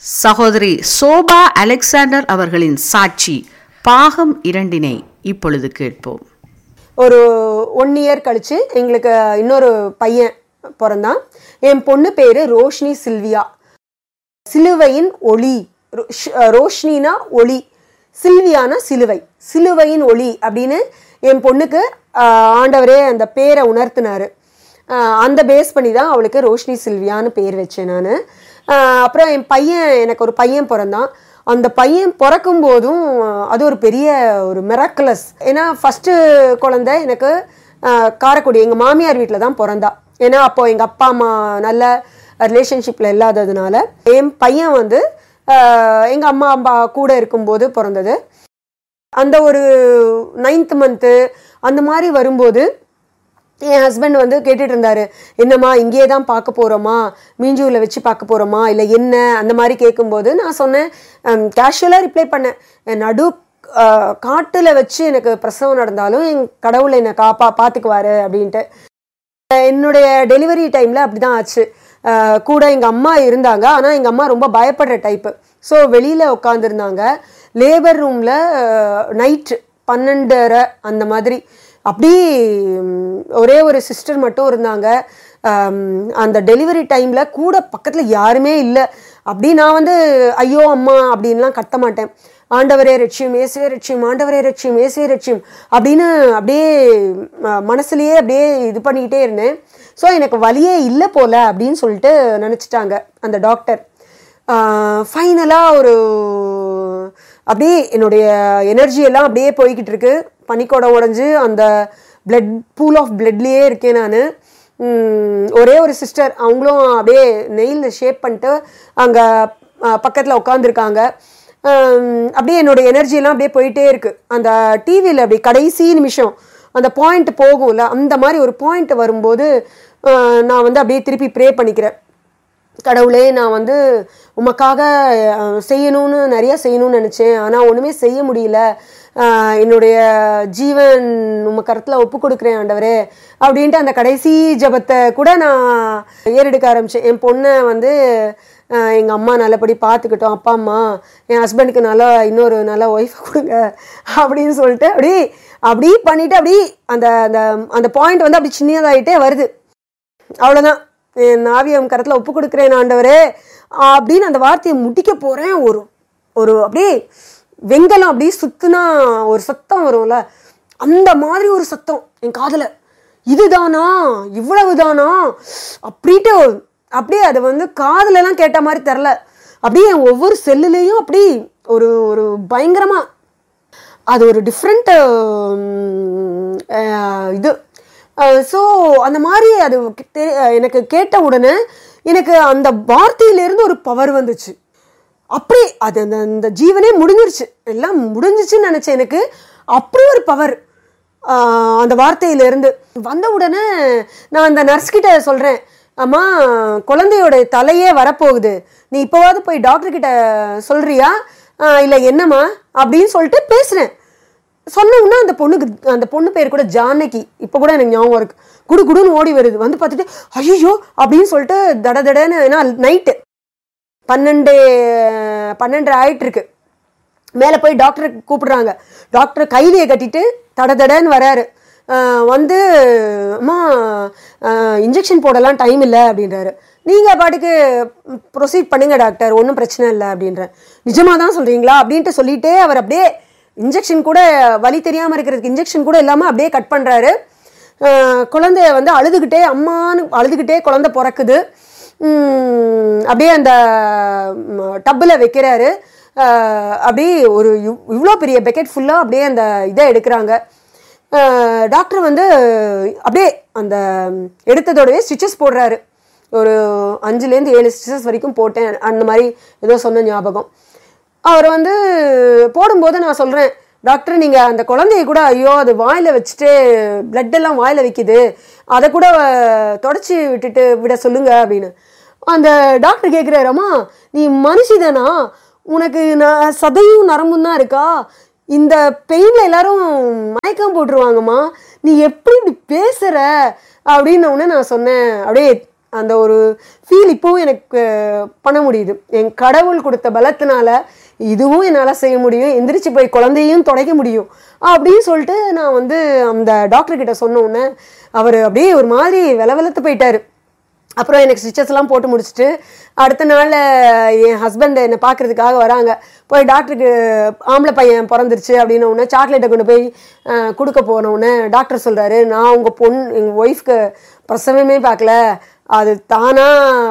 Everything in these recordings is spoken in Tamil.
சகோதரி சோபா அலெக்சாண்டர் அவர்களின் சாட்சி பாகம் இரண்டினை இப்பொழுது கேட்போம் ஒரு ஒன் இயர் கழிச்சு எங்களுக்கு இன்னொரு பையன் பிறந்தான் என் பொண்ணு பேரு ரோஷினி சில்வியா சிலுவையின் ஒளி ரோ- ஷ்- ரோஷினினா ஒளி சில்வியானா சிலுவை சிலுவையின் ஒளி அப்படின்னு என் பொண்ணுக்கு ஆஹ், ஆண்டவரே அந்த பேரை உணர்த்தினாரு ஆஹ், அந்த பேஸ் பண்ணி தான் அவளுக்கு ரோஷினி சில்வியான்னு பேர் வச்சேன் நான் அப்புறம் என் பையன் எனக்கு ஒரு பையன் பிறந்தான் அந்த பையன் பிறக்கும் போதும் அது ஒரு பெரிய ஒரு மிராக்குலஸ் ஏன்னா ஃபஸ்ட்டு குழந்தை எனக்கு ஆஹ், காரைக்குடி எங்கள் மாமியார் வீட்டில் தான் பிறந்தா ஏன்னா அப்போ எங்கள் அப்பா அம்மா நல்ல ரிலேஷன்ஷிப்பில் இல்லாததுனால என் பையன் வந்து எங்கள் அம்மா அப்பா கூட இருக்கும்போது பிறந்தது அந்த ஒரு நைன்த் மந்த்து அந்த மாதிரி வரும்போது என் ஹஸ்பண்ட் வந்து கேட்டுட்டு இருந்தாரு என்னம்மா இங்கேயே தான் பார்க்க போகிறோமா மீஞ்சூரில் வச்சு பார்க்க போகிறோமா இல்லை என்ன அந்த மாதிரி கேட்கும்போது நான் சொன்னேன் கேஷுவலாக ரிப்ளை பண்ணேன் என் நடு காட்டில் வச்சு எனக்கு பிரசவம் நடந்தாலும் என் கடவுளை என்னை காப்பா பார்த்துக்குவாரு அப்படின்ட்டு என்னுடைய டெலிவரி டைமில் அப்படி தான் ஆச்சு அஹ் கூட எங்கள் அம்மா இருந்தாங்க ஆனால் எங்கள் அம்மா ரொம்ப பயப்படுற டைப்பு ஸோ வெளியில் உட்காந்துருந்தாங்க லேபர் ரூமில் நைட்டு பன்னெண்டரை அந்த மாதிரி அப்படி ம், ஒரே ஒரு சிஸ்டர் மட்டும் இருந்தாங்க அம், அந்த டெலிவரி டைமில் கூட பக்கத்தில் யாருமே இல்லை அப்படி நான் வந்து ஐயோ அம்மா அப்படின்லாம் கத்த மாட்டேன் ஆண்டவரே ரட்சியம் ஏசுவே ரட்சியம் ஆண்டவரே ரட்சியம் ஏசுவே ரட்சியம் அப்படின்னு அப்படியே ம- மனசுலயே அப்படியே இது பண்ணிக்கிட்டே இருந்தேன் ஸோ எனக்கு வலியே இல்லை போல அப்படின்னு சொல்லிட்டு நினச்சிட்டாங்க அந்த டாக்டர் ஃபைனலாக ஒரு அப்படியே என்னுடைய எனர்ஜி எல்லாம் அப்படியே போய்கிட்டு இருக்கு பனிக்கோடை உடஞ்சி அந்த பிளட் பூல் ஆஃப் பிளட்லேயே இருக்கேன் நான் ஒரே ஒரு சிஸ்டர் அவங்களும் அப்படியே நெயில் ஷேப் பண்ணிட்டு அங்கே பக்கத்தில் உட்காந்துருக்காங்க அப்படியே என்னோட எனர்ஜி எல்லாம் அப்படியே போயிட்டே இருக்கு அந்த டிவியில் அப்படி கடைசி நிமிஷம் அந்த பாயிண்ட் போகும்ல அந்த மாதிரி ஒரு பாயிண்ட் வரும்போது அஹ், நான் வந்து அப்படியே திருப்பி ப்ரே பண்ணிக்கிறேன் கடவுளே நான் வந்து உமக்காக அஹ், செய்யணும்னு நிறைய செய்யணும்னு நினச்சேன் ஆனால் ஒன்றுமே செய்ய முடியல அஹ், என்னுடைய ஜீவன் உம கருத்தில் ஒப்பு கொடுக்குறேன் ஆண்டவரே அப்படின்ட்டு அந்த கடைசி ஜபத்தை கூட நான் ஏறெடுக்க ஆரம்பித்தேன் என் பொண்ணை வந்து எங்கள் அம்மா நல்லபடி பார்த்துக்கிட்டோம் அப்பா அம்மா என் ஹஸ்பண்டுக்கு நல்லா இன்னொரு நல்ல ஒய்ஃபை கொடுங்க அப்படின்னு சொல்லிட்டு அப்படி அப்படி பண்ணிட்டு அப்படி அந்த அந்த அந்த பாயிண்ட் வந்து அப்படி சின்னதாயிட்டே வருது அவ்வளோதான் என் ஆவியம் கரத்தில் ஒப்பு கொடுக்குறேன் ஆண்டவரே அப்படின்னு அந்த வார்த்தையை முடிக்க போகிறேன் ஒரு ஒரு அப்படியே வெங்கலம் அப்படியே சுத்துனா ஒரு சத்தம் வரும்ல அந்த மாதிரி ஒரு சத்தம் என் காதில் இதுதானா இவ்வளவுதானா அப்படின்ட்டு அப்படியே அது வந்து காதுலலாம் கேட்ட மாதிரி தெரில அப்படியே என் ஒவ்வொரு செல்லுலேயும் அப்படி ஒரு ஒரு பயங்கரமாக அது ஒரு டிஃப்ரெண்ட் இது ஸோ அந்த மாதிரி அது தெ- எனக்கு கேட்ட உடனே எனக்கு அந்த வார்த்தையிலேருந்து ஒரு பவர் வந்துச்சு அப்படி அது அந்த அந்த ஜீவனே முடிஞ்சிருச்சு எல்லாம் முடிஞ்சிச்சுன்னு நினச்சேன் எனக்கு அப்படி ஒரு பவர் அந்த வார்த்தையிலேருந்து வந்த உடனே நான் அந்த நர்ஸ் கிட்ட சொல்கிறேன் அம்மா குழந்தையோட தலையே வரப்போகுது நீ இப்போவாவது போய் டாக்டர் கிட்ட சொல்றியா இல்லை என்னம்மா அப்படின்னு சொல்லிட்டு பேசுகிறேன் சொன்ன உடனே அந்த பொண்ணுக்கு அந்த பொண்ணு பேர் கூட ஜானகி இப்போ கூட எனக்கு ஞாபகம் இருக்கு குடு குடுன்னு ஓடி வருது வந்து பார்த்துட்டு ஐயோ அப்படின்னு சொல்லிட்டு தட தடன்னு ஏன்னா நைட்டு பன்னெண்டு பன்னெண்டரை ஆயிட்டு இருக்கு மேலே போய் டாக்டரை கூப்பிடுறாங்க டாக்டர் கைலியை கட்டிட்டு தட தடன்னு வராரு அஹ் வந்து அம்மா இன்ஜெக்ஷன் போடலாம் டைம் இல்லை அப்படின்றாரு நீங்கள் பாட்டுக்கு ப்ரொசீட் பண்ணுங்க டாக்டர் ஒன்றும் பிரச்சனை இல்லை அப்படின்றேன் நிஜமாக தான் சொல்கிறீங்களா அப்படின்ட்டு சொல்லிட்டே அவர் அப்படியே இன்ஜெக்ஷன் கூட வலி தெரியாமல் இருக்கிறதுக்கு இன்ஜெக்ஷன் கூட இல்லாமல் அப்படியே கட் பண்ணுறாரு குழந்தைய வந்து அழுதுகிட்டே அம்மான்னு அழுதுகிட்டே குழந்தை பிறக்குது உம், அப்படியே அந்த டப்பில் வைக்கிறாரு அஹ், அப்படியே ஒரு இவ்வளோ பெரிய பெக்கெட் ஃபுல்லாக அப்படியே அந்த இதை எடுக்கிறாங்க அஹ், டாக்டர் வந்து அப்படியே அந்த எடுத்ததோடவே ஸ்டிச்சஸ் போடுறாரு ஒரு அஞ்சுலேருந்து ஏழு ஸ்டிச்சஸ் வரைக்கும் போட்டேன் அந்த மாதிரி ஏதோ சொன்ன ஞாபகம் அவர் வந்து போடும்போது நான் சொல்கிறேன் டாக்டர் நீங்கள் அந்த குழந்தைய கூட ஐயோ அது வாயில் வச்சுட்டு blood எல்லாம் வாயில் வைக்குது அதை கூட தொடச்சி விட்டுட்டு விட சொல்லுங்க அப்படின்னு அந்த டாக்டர் கேட்குறாரம்மா நீ மனுஷிதானா உனக்கு நான் சதையும் நரம்பும் தான் இருக்கா இந்த பெயினில் எல்லாரும் மயக்கம் போட்டுருவாங்கம்மா நீ எப்படி இப்படி பேசுகிற அப்படின்ன உடனே நான் சொன்னேன் அப்படியே அந்த ஒரு ஃபீல் இப்போவும் எனக்கு பண்ண முடியுது என் கடவுள் கொடுத்த பலத்தினால இதுவும் என்னால் செய்ய முடியும் எந்திரிச்சு போய் குழந்தையும் துடைக்க முடியும் அப்படின்னு சொல்லிட்டு நான் வந்து அந்த டாக்டர் கிட்ட சொன்ன உடனே அவர் அப்படியே ஒரு மாதிரி வில வெலத்து போயிட்டாரு அப்புறம் எனக்கு ஸ்டிச்சஸ்லாம் போட்டு முடிச்சுட்டு அடுத்த நாள் என் ஹஸ்பண்ட் என்னை பார்க்கறதுக்காக வராங்க போய் டாக்டருக்கு ஆம்பளை பையன் பிறந்துருச்சு அப்படின்ன உடனே சாக்லேட்டை கொண்டு போய் அஹ், கொடுக்க போன உடனே டாக்டர் சொல்கிறாரு நான் உங்கள் பொண்ணு எங்கள் ஒய்ஃப்க்கு பிரசவமே பார்க்கல அது தானா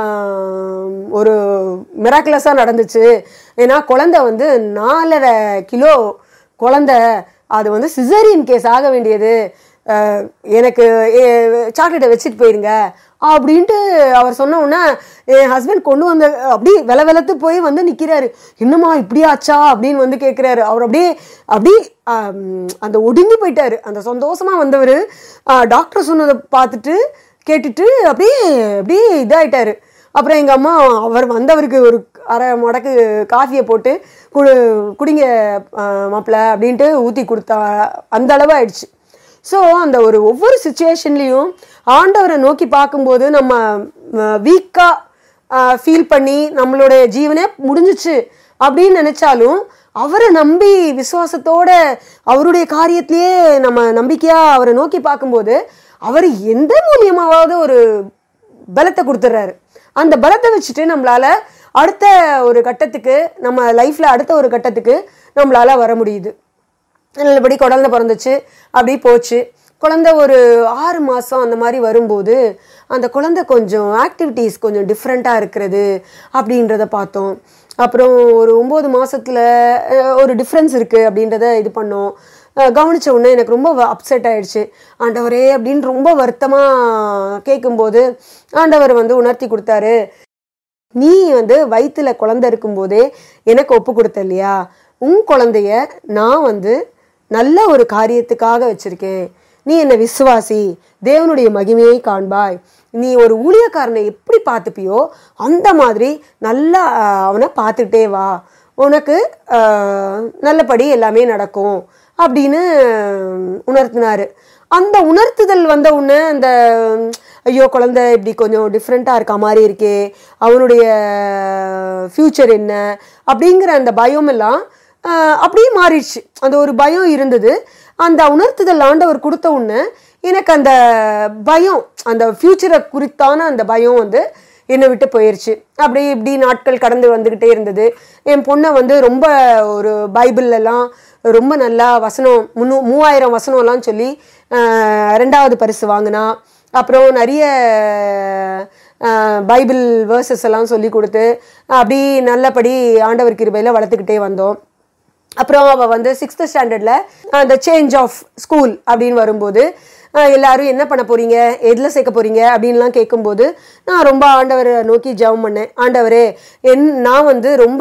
ஒரு மிராக்குலஸாக நடந்துச்சு ஏன்னா குழந்தை வந்து நாலரை கிலோ குழந்தை அது வந்து சிசரியன் கேஸ் ஆக வேண்டியது அஹ், எனக்கு சாக்லேட்டை வச்சுட்டு போயிருங்க அப்படின்ட்டு அவர் சொன்ன உடனே என் ஹஸ்பண்ட் கொண்டு வந்த அப்படி வெல வெலத்து போய் வந்து நிற்கிறாரு என்னம்மா இப்படி ஆச்சா அப்படின்னு வந்து கேட்குறாரு அவர் அப்படியே அப்படி ஆம், அந்த ஒடுங்கி போயிட்டாரு அந்த சந்தோஷமா வந்தவர் டாக்டர் சொன்னதை பார்த்துட்டு கேட்டுட்டு அப்படியே அப்படியே இதாயிட்டாரு அப்புறம் எங்கள் அம்மா அவர் வந்தவருக்கு ஒரு அரை மடக்கு காஃபியை போட்டு குடு குடிங்க மாப்பிள்ள அப்படின்ட்டு ஊற்றி கொடுத்தா அந்த அளவு ஆயிடுச்சு ஸோ அந்த ஒரு ஒவ்வொரு சுச்சுவேஷன்லேயும் ஆண்டவரை நோக்கி பார்க்கும்போது நம்ம வீக்காக ஃபீல் பண்ணி நம்மளுடைய ஜீவனே முடிஞ்சிச்சு அப்படின்னு நினச்சாலும் அவரை நம்பி விசுவாசத்தோட அவருடைய காரியத்திலேயே நம்ம நம்பிக்கையாக அவரை நோக்கி பார்க்கும்போது அவர் எந்த மூலியமாவது ஒரு பலத்தை கொடுத்துட்றாரு அந்த பலத்தை வச்சுட்டு நம்மளால அடுத்த ஒரு கட்டத்துக்கு நம்ம லைஃப்ல அடுத்த ஒரு கட்டத்துக்கு நம்மளால வர முடியுது நல்லபடி குழந்தை பிறந்துச்சு அப்படி போச்சு குழந்தை ஒரு ஆறு மாதம் அந்த மாதிரி வரும்போது அந்த குழந்தை கொஞ்சம் ஆக்டிவிட்டீஸ் கொஞ்சம் டிஃப்ரெண்ட்டாக இருக்கிறது அப்படின்றத பார்த்தோம் அப்புறம் ஒரு ஒம்பது மாசத்துல அஹ், ஒரு டிஃப்ரென்ஸ் இருக்குது அப்படின்றத இது பண்ணோம் அஹ், கவனிச்ச உடனே எனக்கு ரொம்ப அப்செட் ஆயிடுச்சு ஆண்டவரே அப்படின்னு ரொம்ப வருத்தமாக கேட்கும்போது ஆண்டவர் வந்து உணர்த்தி கொடுத்தாரு நீ வந்து வயித்துல குழந்தை இருக்கும்போதே எனக்கு ஒப்பு கொடுத்த இல்லையா உன் குழந்தைய நான் வந்து நல்ல ஒரு காரியத்துக்காக வச்சிருக்கேன் நீ என்னை விசுவாசி தேவனுடைய மகிமையை காண்பாய் நீ ஒரு ஊழியக்காரனை எப்படி பார்த்துப்பியோ அந்த மாதிரி நல்லா ஆஹ், அவனை பார்த்துட்டே வா உனக்கு ஆஹ், நல்லபடி எல்லாமே நடக்கும் அப்படின்னு உணர்த்தினாரு அந்த உணர்த்துதல் வந்த உடனே அந்த உம், ஐயோ குழந்தை இப்படி கொஞ்சம் டிஃப்ரெண்ட்டாக இருக்க மாதிரி இருக்கே அவனுடைய ஃப்யூச்சர் என்ன அப்படிங்கிற அந்த பயம் எல்லாம் ஆஹ், அப்படியே மாறிடுச்சு அந்த ஒரு பயம் இருந்தது அந்த உணர்த்துதல் ஆண்டவர் கொடுத்த உடனே எனக்கு அந்த பயம் அந்த ஃப்யூச்சரை குறித்தான அந்த பயம் வந்து என்னை விட்டு போயிருச்சு அப்படி இப்படி நாட்கள் கடந்து வந்துக்கிட்டே இருந்தது என் பொண்ணை வந்து ரொம்ப ஒரு பைபிள்லாம் ரொம்ப நல்லா வசனம் முன்னூ மூவாயிரம் வசனம்லாம் சொல்லி ஆஹ், ரெண்டாவது பரிசு வாங்கினா அப்புறம் நிறைய ஆஹ், பைபிள் வேர்சஸ் எல்லாம் சொல்லி கொடுத்து அப்படி நல்லபடி ஆண்டவர் கிருபையில் வளர்த்துக்கிட்டே வந்தோம் அப்புறம் அவள் வந்து சிக்ஸ்த் ஸ்டாண்டர்டில் அந்த சேஞ்ச் ஆஃப் ஸ்கூல் அப்படின்னு வரும்போது அஹ், எல்லாரும் என்ன பண்ண போறீங்க எதில் சேர்க்க போறீங்க அப்படின்லாம் கேட்கும்போது நான் ரொம்ப ஆண்டவரை நோக்கி ஜெபம் பண்ணேன் ஆண்டவரே என் நான் வந்து ரொம்ப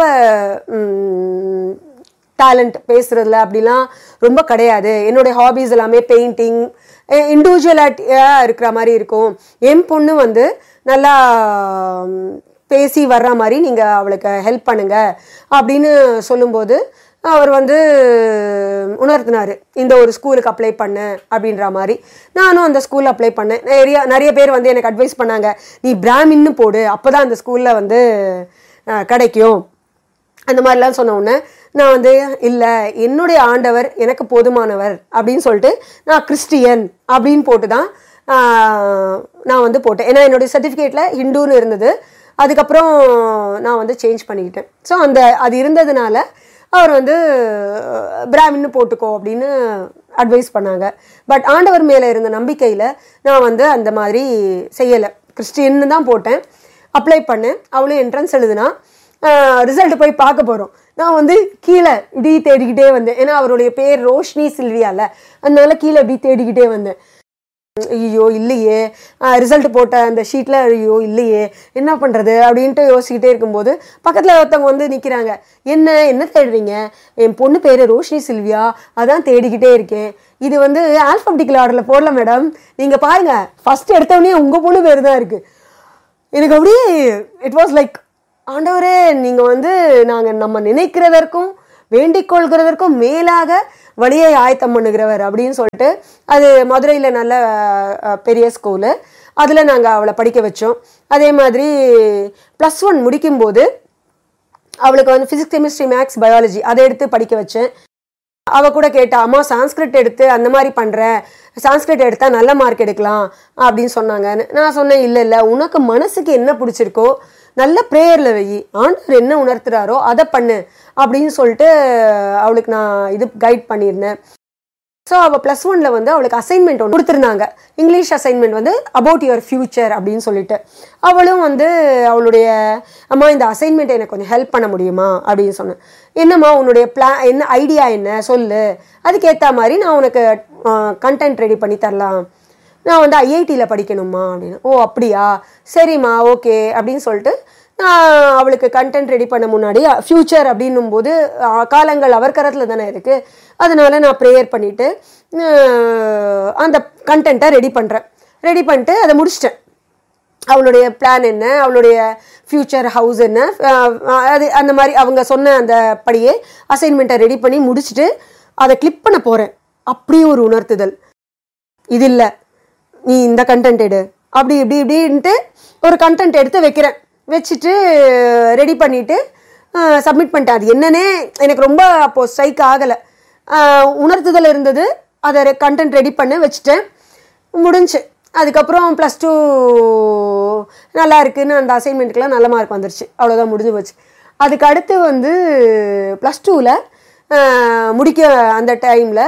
டேலண்ட் பேசுறதுல அப்படிலாம் ரொம்ப கிடையாது என்னுடைய ஹாபீஸ் எல்லாமே பெயிண்டிங் இண்டிவிஜுவலாட்டியாக இருக்கிற மாதிரி இருக்கும் என் பொண்ணு வந்து நல்லா ம், பேசி வர்ற மாதிரி நீங்கள் அவளுக்கு ஹெல்ப் பண்ணுங்க அப்படின்னு சொல்லும்போது அவர் வந்து உணர்த்தினார் இந்த ஒரு ஸ்கூலுக்கு அப்ளை பண்ண அப்படின்ற மாதிரி நானும் அந்த ஸ்கூலில் அப்ளை பண்ணேன் நிறைய நிறைய பேர் வந்து எனக்கு அட்வைஸ் பண்ணாங்க நீ பிராமின்னு போடு அப்போ தான் அந்த ஸ்கூலில் வந்து அஹ், கிடைக்கும் அந்த மாதிரிலாம் சொன்ன உடனே நான் வந்து இல்லை என்னுடைய ஆண்டவர் எனக்கு போதுமானவர் அப்படின்னு சொல்லிட்டு நான் கிறிஸ்டியன் அப்படின்னு போட்டு தான் ஆஹ், நான் வந்து போட்டேன் ஏன்னா என்னுடைய சர்டிஃபிகேட்டில் ஹிந்துன்னு இருந்தது அதுக்கப்புறம் நான் வந்து சேஞ்ச் பண்ணிக்கிட்டேன் ஸோ அந்த அது இருந்ததுனால அவர் வந்து பிராமின்னு போட்டுக்கோ அப்படின்னு அட்வைஸ் பண்ணாங்க பட் ஆண்டவர் மேலே இருந்த நம்பிக்கையில் நான் வந்து அந்த மாதிரி செய்யலை கிறிஸ்டியன்னு தான் போட்டேன் அப்ளை பண்ணேன் அவளும் என்ட்ரன்ஸ் எழுதுனா ரிசல்ட் போய் பார்க்க போகிறோம் நான் வந்து கீழே இப்படி தேடிக்கிட்டே வந்தேன் ஏன்னா அவருடைய பேர் ரோஷினி சில்வியால அதனால கீழே இப்படி தேடிக்கிட்டே வந்தேன் ஐயோ இல்லையே ரிசல்ட் போட்ட அந்த ஷீட்டில் ஐயோ இல்லையே என்ன பண்ணுறது அப்படின்ட்டு யோசிச்சுக்கிட்டே இருக்கும்போது பக்கத்தில் ஒருத்தவங்க வந்து நிற்கிறாங்க என்ன என்ன தேடுறீங்க என் பொண்ணு பேர் ரோஷினி சில்வியா அதான் தேடிக்கிட்டே இருக்கேன் இது வந்து ஆல்ஃபபெட்டிக்கல் ஆர்டரில் போடல மேடம் நீங்கள் பாருங்கள் ஃபஸ்ட் எடுத்தவொடனே உங்கள் பொண்ணு பேர் தான் இருக்குது எனக்கு அப்படியே இட் வாஸ் லைக் ஆண்டவரே நீங்கள் வந்து நாங்கள் நம்ம நினைக்கிறதற்கும் வேண்டிக் கொள்கிறதற்கும் மேலாக வழியை ஆயத்தம் பண்ணுகிறவர் அப்படின்னு சொல்லிட்டு அது மதுரையில் நல்ல அஹ், பெரிய ஸ்கூலு அதில் நாங்கள் அவளை படிக்க வச்சோம் அதே மாதிரி ப்ளஸ் ஒன் முடிக்கும்போது அவளுக்கு வந்து ஃபிசிக்ஸ் கெமிஸ்ட்ரி மேக்ஸ் பயாலஜி அதை எடுத்து படிக்க வச்சேன் அவ கூட கேட்டா அம்மா சான்ஸ்கிரிட் எடுத்து அந்த மாதிரி பண்றேன் சான்ஸ்கிரிட் எடுத்தா நல்ல மார்க் எடுக்கலாம் அப்படின்னு சொன்னாங்க நான் சொன்னேன் இல்லை இல்லை உனக்கு மனசுக்கு என்ன பிடிச்சிருக்கோ நல்ல ப்ரேயரில் வை ஆண்டவர் என்ன உணர்த்துறாரோ அதை பண்ணு அப்படின்னு சொல்லிட்டு அவளுக்கு நான் இது கைட் பண்ணியிருந்தேன் ஸோ அவள் ப்ளஸ் ஒனில் வந்து அவளுக்கு அசைன்மெண்ட் ஒன்று கொடுத்துருந்தாங்க இங்கிலீஷ் அசைன்மெண்ட் வந்து அபவுட் யுவர் ஃப்யூச்சர் அப்படின்னு சொல்லிட்டு அவளும் வந்து அவளுடைய அம்மா இந்த அசைன்மெண்ட் எனக்கு கொஞ்சம் ஹெல்ப் பண்ண முடியுமா அப்படின்னு சொன்னேன் என்னம்மா உன்னுடைய பிளா என்ன ஐடியா என்ன சொல்லு அதுக்கேற்ற மாதிரி நான் உனக்கு கண்டென்ட் ரெடி பண்ணி தரலாம் நான் வந்து ஐஐடியில் படிக்கணுமா அப்படின்னு ஓ அப்படியா சரிம்மா ஓகே அப்படின்னு சொல்லிட்டு நான் அவளுக்கு கண்டென்ட் ரெடி பண்ண முன்னாடி ஃப்யூச்சர் அப்படின்னும் போது அஹ், காலங்கள் அவர் கரத்தில் தானே இருக்குது அதனால நான் ப்ரேயர் பண்ணிவிட்டு அந்த கண்டென்ட்டை ரெடி பண்ணுறேன் ரெடி பண்ணிட்டு அதை முடிச்சிட்டேன் அவளுடைய பிளான் என்ன அவளுடைய ஃப்யூச்சர் ஹவுஸ் என்ன அஹ், அது அந்த மாதிரி அவங்க சொன்ன அந்த படியே அசைன்மெண்ட்டை ரெடி பண்ணி முடிச்சுட்டு அதை கிளிக் பண்ண போகிறேன் அப்படியே ஒரு உணர்த்துதல் இது இல்லை நீ இந்த கண்டென்ட் எடு அப்படி இப்படி இப்படின்ட்டு ஒரு கண்டென்ட் எடுத்து வைக்கிறேன் வச்சுட்டு ரெடி பண்ணிவிட்டு சப்மிட் பண்ணிட்டேன் அது என்னன்னே எனக்கு ரொம்ப அப்போது ஸ்ட்ரைக் ஆகலை உணர்த்துதல் இருந்தது அதை கண்டென்ட் ரெடி பண்ண வச்சுட்டேன் முடிஞ்சு அதுக்கப்புறம் ப்ளஸ் டூ நல்லா இருக்குன்னு அந்த அசைன்மெண்ட்டுக்கெலாம் நல்ல மார்க் வந்துருச்சு அவ்வளோதான் முடிஞ்சு போச்சு அதுக்கு அடுத்து வந்து ப்ளஸ் டூவில் முடிக்க அந்த டைமில்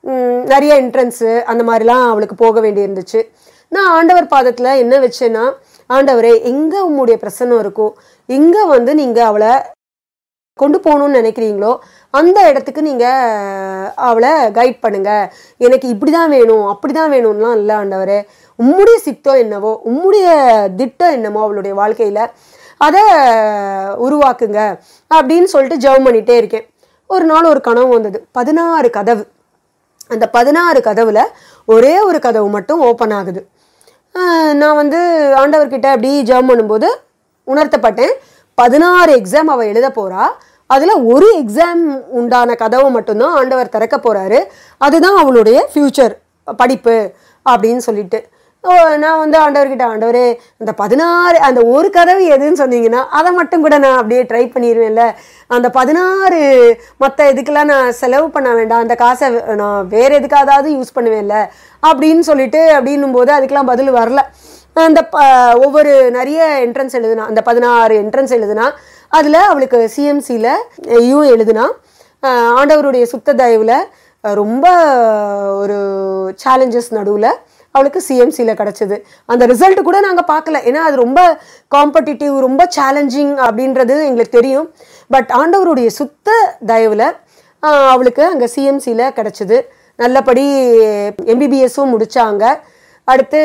நிறைய என்ட்ரன்ஸு அந்த மாதிரிலாம் அவளுக்கு போக வேண்டி இருந்துச்சு நான் ஆண்டவர் பாதத்தில் என்ன வச்சேன்னா ஆண்டவரே எங்கே உங்களுடைய பிரசன்னம் இருக்கோ எங்கே வந்து நீங்கள் அவளை கொண்டு போகணும்னு நினைக்கிறீங்களோ அந்த இடத்துக்கு நீங்கள் அவளை கைட் பண்ணுங்க எனக்கு இப்படி தான் வேணும் அப்படி தான் வேணும்லாம் இல்லை ஆண்டவரே உம்முடைய சித்தம் என்னவோ உம்முடைய திட்டம் என்னமோ அவளுடைய வாழ்க்கையில் அதை உருவாக்குங்க அப்படின்னு சொல்லிட்டு ஜெபம் பண்ணிகிட்டே இருக்கேன் ஒரு நாள் ஒரு கனவு வந்தது பதினாறு கதவு அந்த பதினாறு கதவுல ஒரே ஒரு கதவு மட்டும் ஓப்பன் ஆகுது ஆஹ் நான் வந்து ஆண்டவர்கிட்ட அப்படி ஜெபம் பண்ணும்போது உணர்த்தப்பட்டேன் பதினாறு எக்ஸாம் அவள் எழுத போறா அதில் ஒரு எக்ஸாம் உண்டான கதவை மட்டும்தான் ஆண்டவர் திறக்க போறாரு அதுதான் அவளுடைய ஃப்யூச்சர் படிப்பு அப்படின்னு சொல்லிட்டு ஓ, நான் வந்து ஆண்டவர்கிட்ட ஆண்டவரே அந்த பதினாறு அந்த ஒரு கதவு எதுன்னு சொன்னீங்கன்னா அதை மட்டும் கூட நான் அப்படியே ட்ரை பண்ணிடுவேன்ல அந்த பதினாறு மற்ற இதுக்கெல்லாம் நான் செலவு பண்ண வேண்டாம் அந்த காசை நான் வேற எதுக்காவது யூஸ் பண்ணுவேன்ல அப்படின்னு சொல்லிட்டு அப்படின்னும் போது அதுக்கெல்லாம் பதில் வரல அந்த ப ஒவ்வொரு நிறைய என்ட்ரன்ஸ் எழுதுனா அந்த பதினாறு என்ட்ரன்ஸ் எழுதுனா அதில் அவளுக்கு சிஎம்சியில் யூ எழுதுனா அஹ் ஆண்டவருடைய சுத்த தயவில் ரொம்ப ஒரு சேலஞ்சஸ் நடுவில் அவளுக்கு சிஎம்சியில் கிடச்சிது அந்த ரிசல்ட் கூட நாங்கள் பார்க்கல ஏன்னா அது ரொம்ப காம்படிட்டிவ் ரொம்ப சேலஞ்சிங் அப்படின்றது எங்களுக்கு தெரியும் பட் ஆண்டவருடைய சுத்த தயவில் அவளுக்கு அங்கே சிஎம்சியில் கிடச்சிது நல்லபடி எம்பிபிஎஸும் முடித்தாங்க அடுத்து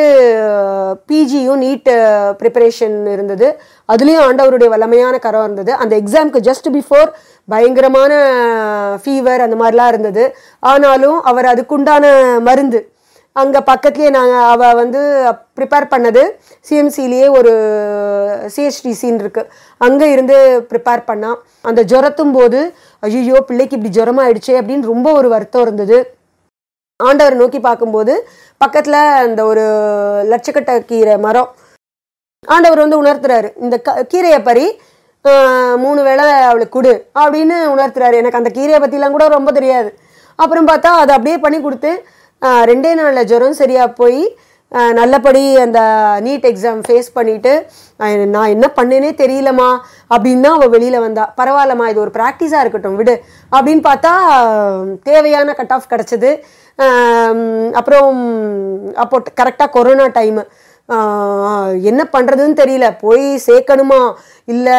பிஜியும் நீட் ப்ரிப்பரேஷன் இருந்தது அதுலேயும் ஆண்டவருடைய வல்லமையான கரம் இருந்தது அந்த எக்ஸாம்க்கு ஜஸ்ட் பிஃபோர் பயங்கரமான ஃபீவர் அந்த மாதிரிலாம் இருந்தது ஆனாலும் அவர் அதுக்குண்டான மருந்து அங்கே பக்கத்துலேயே நாங்கள் அவள் வந்து ப்ரிப்பேர் பண்ணது சிஎம்சிலேயே ஒரு சிஹெச்டிசின்னு இருக்குது அங்கே இருந்து ப்ரிப்பேர் பண்ணா அந்த ஜுரத்தும் போது ஐயோ பிள்ளைக்கு இப்படி ஜுரமாயிடுச்சே அப்படின்னு ரொம்ப ஒரு வருத்தம் இருந்தது ஆண்டவர் நோக்கி பார்க்கும்போது பக்கத்தில் அந்த ஒரு லட்சக்கட்ட கீரை மரம் ஆண்டவர் வந்து உணர்த்துறாரு இந்த க கீரையை பறி ஆஹ், மூணு வேளை அவளுக்கு கொடு அப்படின்னு உணர்த்துறாரு எனக்கு அந்த கீரையை பற்றிலாம் கூட ரொம்ப தெரியாது அப்புறம் பார்த்தா அதை அப்படியே பண்ணி கொடுத்து ஆஹ், ரெண்டே நாளில் ஜுரம் சரியாக போய் ஆஹ், நல்லபடி அந்த நீட் எக்ஸாம் ஃபேஸ் பண்ணிட்டு ஆஹ், நான் என்ன பண்ணேனே தெரியலம்மா அப்படின்னு தான் அவள் வெளியில் வந்தா பரவாயில்லம்மா இது ஒரு ப்ராக்டிஸாக இருக்கட்டும் விடு அப்படின்னு பார்த்தா தேவையான கட் ஆஃப் கிடச்சிது அப்புறம் அப்போ கரெக்டாக கொரோனா டைமு என்ன பண்ணுறதுன்னு தெரியல போய் சேர்க்கணுமா இல்லை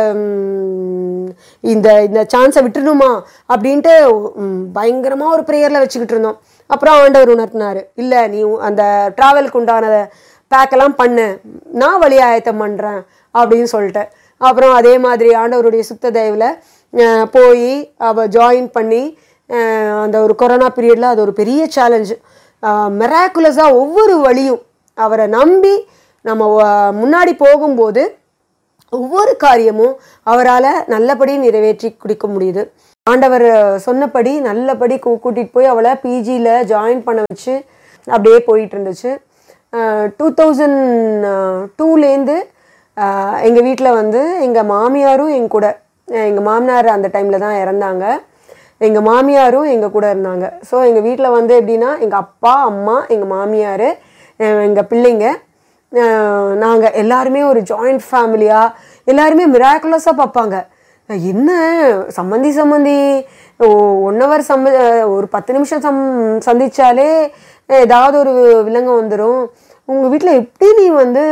இந்த இந்த சான்ஸை விட்டுணுமா அப்படின்ட்டு பயங்கரமாக ஒரு ப்ரேயரில் வச்சுக்கிட்டு இருந்தோம் அப்புறம் ஆண்டவர் உணர்த்தினார் இல்லை நீ அந்த ட்ராவலுக்கு உண்டான பேக்கெல்லாம் பண்ணு நான் வழி ஆயத்தம் பண்ணுறேன் அப்படின்னு சொல்லிட்டு அப்புறம் அதே மாதிரி ஆண்டவருடைய சுத்த தயவில் போய் அவள் ஜாயின் பண்ணி அஹ் அந்த ஒரு கொரோனா பீரியடில் அது ஒரு பெரிய சேலஞ்சு மெராக்குலஸாக ஒவ்வொரு வழியும் அவரை நம்பி நம்ம வ- முன்னாடி போகும்போது ஒவ்வொரு காரியமும் அவரால் நல்லபடி நிறைவேற்றி குடிக்க முடியுது ஆண்டவர் சொன்னபடி நல்லபடி கூ- கூட்டிட்டு போய் அவளை பிஜியில் ஜாயின் பண்ண வச்சு அப்படியே போயிட்டு இருந்துச்சு டூ தௌசண்ட் டூலேருந்து எங்கள் வீட்டில் வந்து எங்கள் மாமியாரும் எங்க கூட எங்கள் மாமனார் அந்த டைமில் தான் இறந்தாங்க எங்கள் மாமியாரும் எங்கள் கூட இருந்தாங்க ஸோ எங்கள் வீட்டில் வந்து எப்படின்னா எங்கள் அப்பா அம்மா எங்கள் மாமியார் எங்கள் பிள்ளைங்க நாங்கள் எல்லாருமே ஒரு ஜாயிண்ட் ஃபேமிலியாக எல்லாருமே மிராக்குலஸாக பார்ப்பாங்க என்ன சம்மந்தி சம்மந்தி ஒன் ஹவர் சம்ம ஒரு பத்து நிமிஷம் சம் சந்திச்சாலே ஏதாவது ஒரு விலங்கம் வந்துடும் உங்கள் வீட்டில் எப்படி நீ வந்து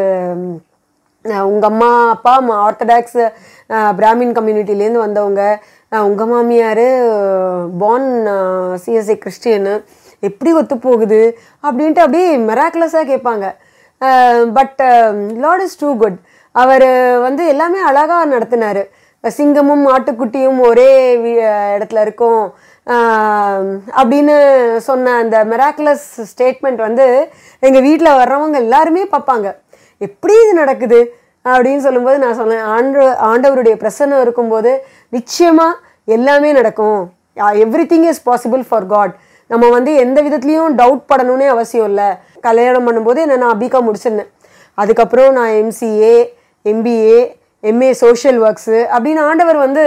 உங்கள் அம்மா அப்பா ஆர்த்தடாக்ஸ் பிராமின் கம்யூனிட்டிலேருந்து வந்தவங்க உங்கள் மாமியார் பான் சிஎஸ்ஐ கிறிஸ்டியனு எப்படி ஒத்து போகுது அப்படின்ட்டு அப்படியே மெராக்குலஸாக கேட்பாங்க but Lord is too good அவர் வந்து எல்லாமே அழகாக நடத்தினார் சிங்கமும் ஆட்டுக்குட்டியும் ஒரே இடத்துல இருக்கும் அப்படின்னு சொன்ன அந்த மெராக்குலஸ் ஸ்டேட்மெண்ட் வந்து எங்கள் வீட்டில் வர்றவங்க எல்லாருமே பார்ப்பாங்க எப்படி இது நடக்குது அப்படின்னு சொல்லும்போது நான் சொன்னேன் ஆண்டு ஆண்டவருடைய பிரசன்னம் இருக்கும்போது நிச்சயமாக எல்லாமே நடக்கும் everything is possible for God நம்ம வந்து எந்த விதத்துலையும் டவுட் படணும்னே அவசியம் இல்லை கல்யாணம் பண்ணும்போது என்ன நான் பிகாம் முடிச்சிருந்தேன் அதுக்கப்புறம் நான் எம்சிஏ எம்பிஏ எம்ஏ சோஷியல் ஒர்க்ஸு அப்படின்னு ஆண்டவர் வந்து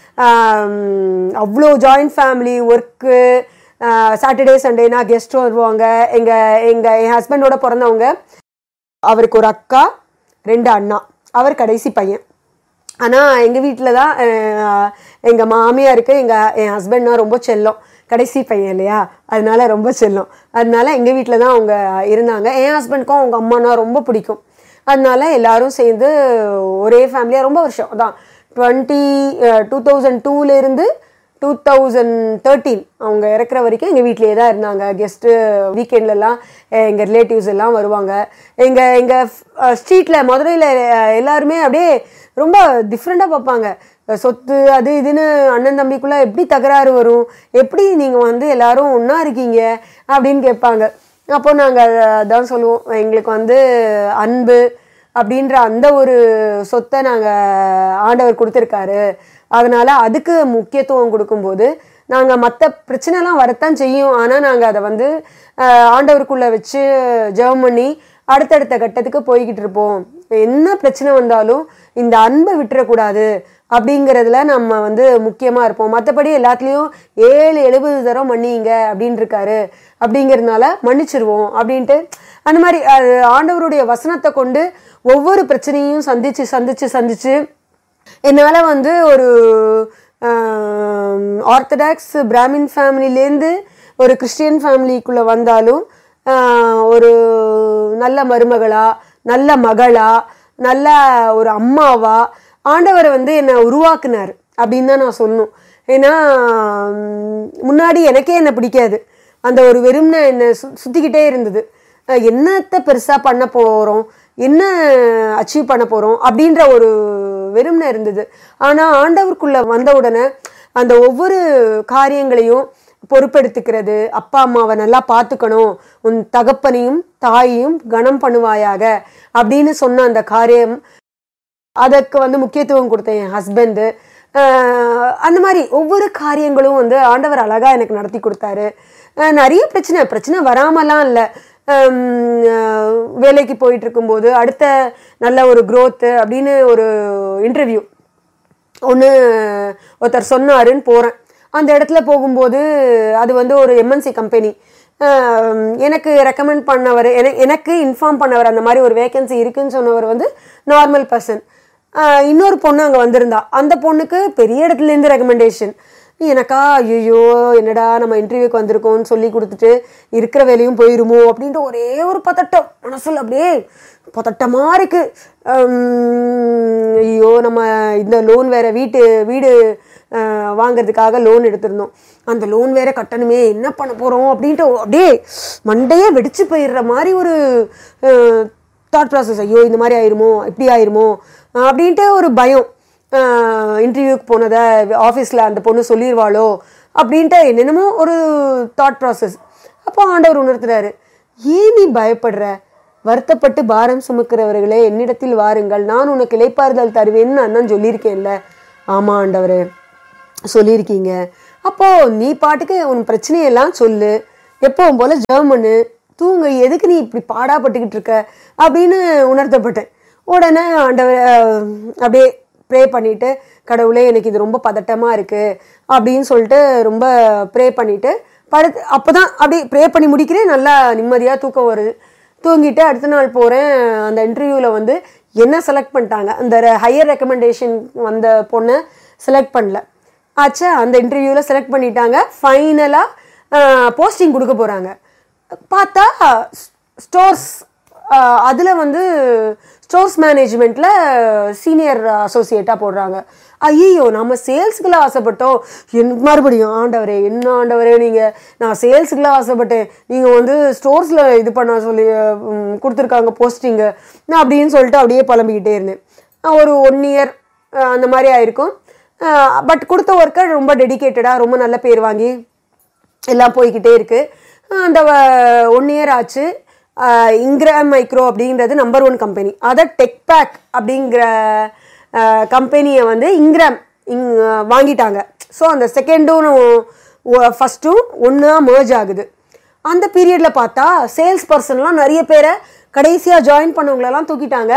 அவ்வளோ ஜாயிண்ட் ஃபேமிலி ஒர்க்கு சாட்டர்டே சண்டேனா கெஸ்ட் வருவாங்க எங்கள் எங்கள் என் ஹஸ்பண்டோட பிறந்தவங்க அவருக்கு ஒரு அக்கா ரெண்டு அண்ணா அவர் கடைசி பையன் ஆனால் எங்கள் வீட்டில் தான் எங்கள் மாமியாருக்கு எங்கள் என் ஹஸ்பண்ட்னா ரொம்ப செல்லம் கடைசி பையன் இல்லையா அதனால ரொம்ப செல்லம் அதனால எங்கள் வீட்டில் தான் அவங்க இருந்தாங்க என் ஹஸ்பண்ட்க்கும் அவங்க அம்மானா ரொம்ப பிடிக்கும் அதனால எல்லாரும் சேர்ந்து ஒரே ஃபேமிலியாக ரொம்ப வருஷம் தான் டுவெண்ட்டி டூ தௌசண்ட் டூலேருந்து டூ தௌசண்ட் தேர்ட்டீன் அவங்க இறக்குற வரைக்கும் எங்கள் வீட்லேயே தான் இருந்தாங்க கெஸ்ட்டு வீக்கெண்ட்லலாம் எங்கள் ரிலேட்டிவ்ஸ் எல்லாம் வருவாங்க எங்கள் எங்கள் ஸ்ட்ரீட்டில் மதுரையில் எல்லாருமே அப்படியே ரொம்ப டிஃப்ரெண்ட்டாக பார்ப்பாங்க சொத்து அது இதுன்னு அண்ணன் தம்பிக்குள்ளே எப்படி தகராறு வரும் எப்படி நீங்கள் வந்து எல்லாரும் ஒன்றா இருக்கீங்க அப்படின்னு கேட்பாங்க அப்போ நாங்கள் அதான் சொல்லுவோம் எங்களுக்கு வந்து அன்பு அப்படின்ற அந்த ஒரு சொத்தை நாங்கள் ஆண்டவர் கொடுத்துருக்காரு அதனால் அதுக்கு முக்கியத்துவம் கொடுக்கும்போது நாங்கள் மற்ற பிரச்சனைலாம் வரத்தான் செய்யும் ஆனால் நாங்கள் அதை வந்து ஆண்டவருக்குள்ளே வச்சு ஜெபம் பண்ணி அடுத்தடுத்த கட்டத்துக்கு போய்கிட்டு இருப்போம் என்ன பிரச்சனை வந்தாலும் இந்த அன்பை விட்டுறக்கூடாது அப்படிங்கிறதுல நம்ம வந்து முக்கியமாக இருப்போம் மற்றபடி எல்லாத்துலேயும் ஏழு எழுபது தரம் மன்னிங்க அப்படின்னு இருக்காரு அப்படிங்கிறதுனால மன்னிச்சிருவோம் அப்படின்ட்டு அந்த மாதிரி ஆண்டவருடைய வசனத்தை கொண்டு ஒவ்வொரு பிரச்சனையும் சந்திச்சு சந்திச்சு சந்திச்சு என்னால் வந்து ஒரு ஆர்த்தடாக்ஸ் பிராமின் ஃபேமிலிலேருந்து ஒரு கிறிஸ்டியன் ஃபேமிலிக்குள்ளே வந்தாலும் ஒரு நல்ல மருமகளா நல்ல மகளா நல்ல ஒரு அம்மாவா ஆண்டவர் வந்து என்னை உருவாக்குனார் அப்படின்னு தான் நான் சொல்லணும் ஏன்னா முன்னாடி எனக்கே என்னை பிடிக்காது அந்த ஒரு வெறும்னு என்னை சு சுற்றிக்கிட்டே இருந்தது என்னத்தை பெருசாக பண்ண போகிறோம் என்ன அச்சீவ் பண்ண போகிறோம் அப்படின்ற ஒரு வெறும்னு இருந்தது ஆனால் ஆண்டவருக்குள்ளே வந்த உடனே அந்த ஒவ்வொரு காரியங்களையும் பொறுப்பெடுத்துக்கிறது அப்பா அம்மாவை நல்லா பார்த்துக்கணும் உன் தகப்பனையும் தாயையும் கனம் பண்ணுவாயாக அப்படின்னு சொன்ன அந்த காரியம் அதற்கு வந்து முக்கியத்துவம் கொடுத்தேன் என் ஹஸ்பண்டு அந்த மாதிரி ஒவ்வொரு காரியங்களும் வந்து ஆண்டவர் அழகாக எனக்கு நடத்தி கொடுத்தாரு நிறைய பிரச்சனை பிரச்சனை வராமலாம் இல்லை வேலைக்கு போயிட்டு இருக்கும்போது அடுத்த நல்ல ஒரு க்ரோத்து அப்படின்னு ஒரு இன்டர்வியூ ஒன்று ஒருத்தர் சொன்னாருன்னு போகிறேன் அந்த இடத்துல போகும்போது அது வந்து ஒரு எம்என்சி கம்பெனி எனக்கு ரெக்கமெண்ட் பண்ணவர் எனக்கு இன்ஃபார்ம் பண்ணவர் அந்த மாதிரி ஒரு வேகன்சி இருக்குன்னு சொன்னவர் வந்து நார்மல் பர்சன் இன்னொரு பொண்ணு அங்கே வந்திருந்தா அந்த பொண்ணுக்கு பெரிய இடத்துலேருந்து ரெக்கமெண்டேஷன் எனக்கா ஐயோ என்னடா நம்ம இன்டர்வியூக்கு வந்திருக்கோம்னு சொல்லி கொடுத்துட்டு இருக்கிற வேலையும் போயிருமோ அப்படின்ற ஒரே ஒரு பதட்டம் மனசில் அப்படியே பதட்டமாக இருக்கு ஐயோ நம்ம இந்த லோன் வேற வீட்டு வீடு வாங்கிறதுக்காக லோன் எடுத்திருந்தோம் அந்த லோன் வேற கட்டணுமே என்ன பண்ண போகிறோம் அப்படின்ட்டு அப்படியே மண்டையே வெடிச்சு போயிடுற மாதிரி ஒரு தாட் ப்ராசஸ் ஐயோ இந்த மாதிரி ஆயிருமோ இப்படி ஆயிருமோ அப்படின்ட்டு ஒரு பயம் இன்டர்வியூக்கு போனதை ஆஃபீஸில் அந்த பொண்ணு சொல்லிடுவாளோ அப்படின்ட்டு என்னென்னமோ ஒரு தாட் ப்ராசஸ் அப்போ ஆண்டவர் உணர்த்துறாரு ஏன் நீ பயப்படுற வருத்தப்பட்டு பாரம் சுமக்கிறவர்களே என்னிடத்தில் வாருங்கள் நான் உனக்கு இலைப்பாறுதல் தருவேன்னு அண்ணன் சொல்லியிருக்கேன்ல ஆமாம் ஆண்டவர் சொல்லியிருக்கீங்க அப்போது நீ பாட்டுக்கு உன் பிரச்சனையெல்லாம் சொல்லு எப்பவும் போல் ஜெர்மனு தூங்கு எதுக்கு நீ இப்படி பாடாப்பட்டுக்கிட்டு இருக்க அப்படின்னு உணர்த்தப்பட்டேன் உடனே ஆண்டவர் அஹ், அப்படியே ப்ரே பண்ணிட்டு கடவுளே எனக்கு இது ரொம்ப பதட்டமாக இருக்குது அப்படின்னு சொல்லிட்டு ரொம்ப ப்ரே பண்ணிட்டு படுத்து அப்போ தான் அப்படியே ப்ரே பண்ணி முடிக்கிறேன் நல்லா நிம்மதியாக தூக்கம் வருது தூங்கிட்டு அடுத்த நாள் போகிறேன் அந்த இன்டர்வியூவில் வந்து என்ன செலக்ட் பண்ணிட்டாங்க அந்த ஹையர் ரெக்கமெண்டேஷன் வந்த பொண்ணை செலக்ட் பண்ணல ஆச்சா அந்த இன்டர்வியூவில் செலக்ட் பண்ணிட்டாங்க ஃபைனலாக போஸ்டிங் கொடுக்க போகிறாங்க பார்த்தா ஸ்டோர்ஸ் அதில் வந்து ஸ்டோர்ஸ் மேனேஜ்மெண்ட்டில் சீனியர் அசோசியேட்டாக போடுறாங்க ஐயோ நம்ம சேல்ஸுக்குலாம் ஆசைப்பட்டோம் என் மறுபடியும் ஆண்டவரே என்ன ஆண்டவரே நீங்கள் நான் சேல்ஸுக்குலாம் ஆசைப்பட்டேன் நீங்கள் வந்து ஸ்டோர்ஸில் இது பண்ண சொல்லி ம், கொடுத்துருக்காங்க போஸ்டிங்கு நான் அப்படின்னு சொல்லிட்டு அப்படியே புலம்பிக்கிட்டே இருந்தேன் நான் ஒரு ஒன் இயர் அந்த மாதிரி ஆயிருக்கும் பட் கொடுத்த ஒர்க்கை ரொம்ப டெடிகேட்டடாக ரொம்ப நல்ல பேர் வாங்கி எல்லாம் போய்கிட்டே இருக்கு அஹ் அந்த ஒன் இயர் ஆச்சு இங்கிராம் மைக்ரோ அப்படிங்கிறது நம்பர் ஒன் கம்பெனி அதை டெக்பேக் அப்படிங்கிற கம்பெனியை வந்து இங்கிராம் இங் வாங்கிட்டாங்க ஸோ அந்த செகண்டும் ஃபஸ்ட்டும் ஒன்றா merge ஆகுது அந்த பீரியடில் பார்த்தா சேல்ஸ் பர்சன்லாம் நிறைய பேரை கடைசியாக ஜாயின் பண்ணவங்களெல்லாம் தூக்கிட்டாங்க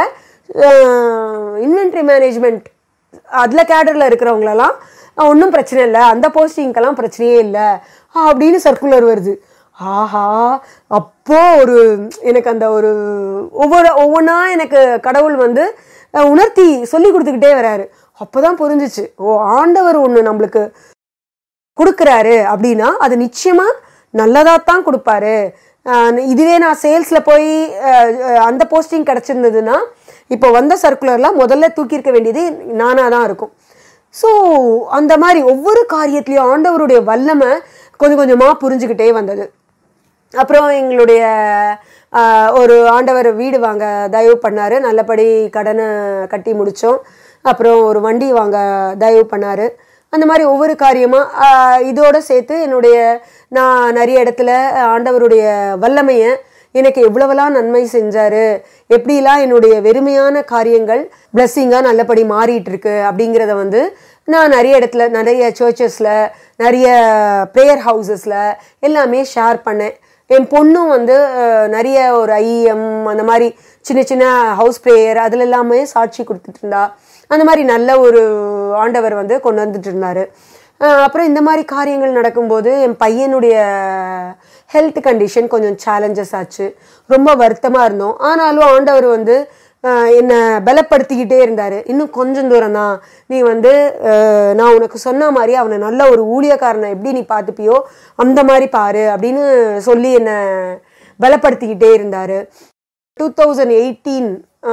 இன்வென்ட்ரி மேனேஜ்மெண்ட் அதில் கேடரில் இருக்கிறவங்களெல்லாம் ஒன்றும் பிரச்சனை இல்லை அந்த போஸ்டிங்க்கெல்லாம் பிரச்சனையே இல்லை அப்படின்னு சர்க்குலர் வருது ஆஹா அப்போ ஒரு எனக்கு அந்த ஒரு ஒவ்வொரு ஒவ்வொன்றா எனக்கு கடவுள் வந்து அஹ், உணர்த்தி சொல்லி கொடுத்துக்கிட்டே வராரு அப்போதான் புரிஞ்சிச்சு ஓ ஆண்டவர் ஒன்று நம்மளுக்கு கொடுக்குறாரு அப்படின்னா அது நிச்சயமா நல்லதாக தான் கொடுப்பாரு அஹ் இதுவே நான் சேல்ஸில் போய் அஹ், அஹ், அந்த போஸ்டிங் கிடச்சிருந்ததுன்னா இப்போ வந்த சர்க்குலர்லாம் முதல்ல தூக்கியிருக்க வேண்டியது நானாக தான் இருக்கும் ஸோ அந்த மாதிரி ஒவ்வொரு காரியத்திலையும் ஆண்டவருடைய வல்லமை கொஞ்சம் கொஞ்சமாக புரிஞ்சுக்கிட்டே வந்தது அப்புறம் எங்களுடைய ஆஹ், ஒரு ஆண்டவர் வீடு வாங்க தயவு பண்ணார் நல்லபடி கடனை கட்டி முடித்தோம் அப்புறம் ஒரு வண்டி வாங்க தயவு பண்ணார் அந்த மாதிரி ஒவ்வொரு காரியமாக இதோட சேர்த்து என்னுடைய நான் நிறைய இடத்துல ஆண்டவருடைய வல்லமையை எனக்கு எவ்வளவெல்லாம் நன்மை செஞ்சாரு எப்படிலாம் என்னுடைய வெறுமையான காரியங்கள் பிளஸ்ஸிங்காக நல்லபடி மாறிட்டு இருக்கு அப்படிங்கிறத வந்து நான் நிறைய இடத்துல நிறைய சர்ச்சஸில் நிறைய ப்ரேயர் ஹவுசஸில் எல்லாமே ஷேர் பண்ணேன் என் பொண்ணும் வந்து அஹ், நிறைய ஒரு ஐஎம் அந்த மாதிரி சின்ன சின்ன ஹவுஸ் ப்ரேயர் அதில் எல்லாமே சாட்சி கொடுத்துட்டு இருந்தா அந்த மாதிரி நல்ல ஒரு ஆண்டவர் வந்து கொண்டு வந்துட்டு இருந்தாரு அஹ், அப்புறம் இந்த மாதிரி காரியங்கள் நடக்கும்போது என் பையனுடைய ஹெல்த் கண்டிஷன் கொஞ்சம் சேலஞ்சஸ் ஆச்சு ரொம்ப வருத்தமாக இருந்தோம் ஆனாலும் ஆண்டவர் வந்து அஹ், என்னை பலப்படுத்திக்கிட்டே இருந்தார் இன்னும் கொஞ்சம் தூரம் தான் நீ வந்து அஹ், நான் உனக்கு சொன்ன மாதிரி அவனை நல்ல ஒரு ஊழியக்காரனை எப்படி நீ பார்த்துப்பியோ அந்த மாதிரி பாரு அப்படின்னு சொல்லி என்னை பலப்படுத்திக்கிட்டே இருந்தார் டூ தௌசண்ட் எயிட்டீன்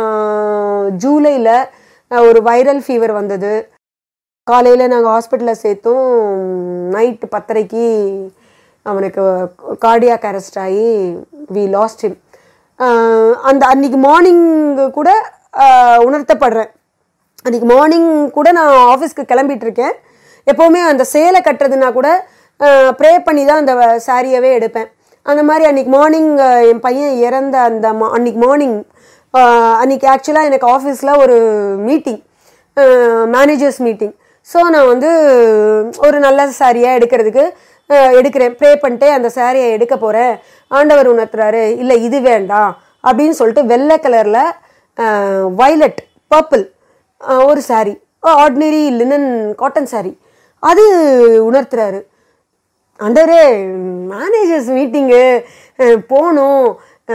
ஜூலையில் ஒரு வைரல் ஃபீவர் வந்தது காலையில் நாங்கள் ஹாஸ்பிட்டலில் சேர்த்தோம் நைட்டு பத்தரைக்கு அவனுக்கு கார்டியாக் அரெஸ்ட் ஆகி வி லாஸ்ட் him ஆஹ் அந்த அன்னைக்கு மார்னிங் கூட ஆஹ் உணர்த்தப்படுறேன் அன்றைக்கி மார்னிங் கூட நான் ஆஃபீஸ்க்கு கிளம்பிட்டு இருக்கேன் எப்போவுமே அந்த சேலை கட்டுறதுனா கூட ப்ரே பண்ணி தான் அந்த சாரியவே எடுப்பேன் அந்த மாதிரி அன்றைக்கி மார்னிங் என் பையன் இறந்த அந்த மா அன்றைக்கி மார்னிங் அன்றைக்கி ஆக்சுவலாக எனக்கு ஆஃபீஸில் ஒரு மீட்டிங் மேனேஜர்ஸ் மீட்டிங் ஸோ நான் வந்து ஒரு நல்ல சாரியாக எடுக்கிறதுக்கு அஹ், எடுக்கிறேன் ப்ரே பண்ணிட்டு அந்த சாரியை எடுக்க போகிறேன் ஆண்டவர் உணர்த்துறாரு இல்லை இது வேண்டாம் அப்படின்னு சொல்லிட்டு வெள்ளை கலரில் வைலட் பர்பிள் ஒரு saree ordinary linen cotton saree அது உணர்த்துறாரு அண்டரே மேனேஜர்ஸ் மீட்டிங்கு போகணும்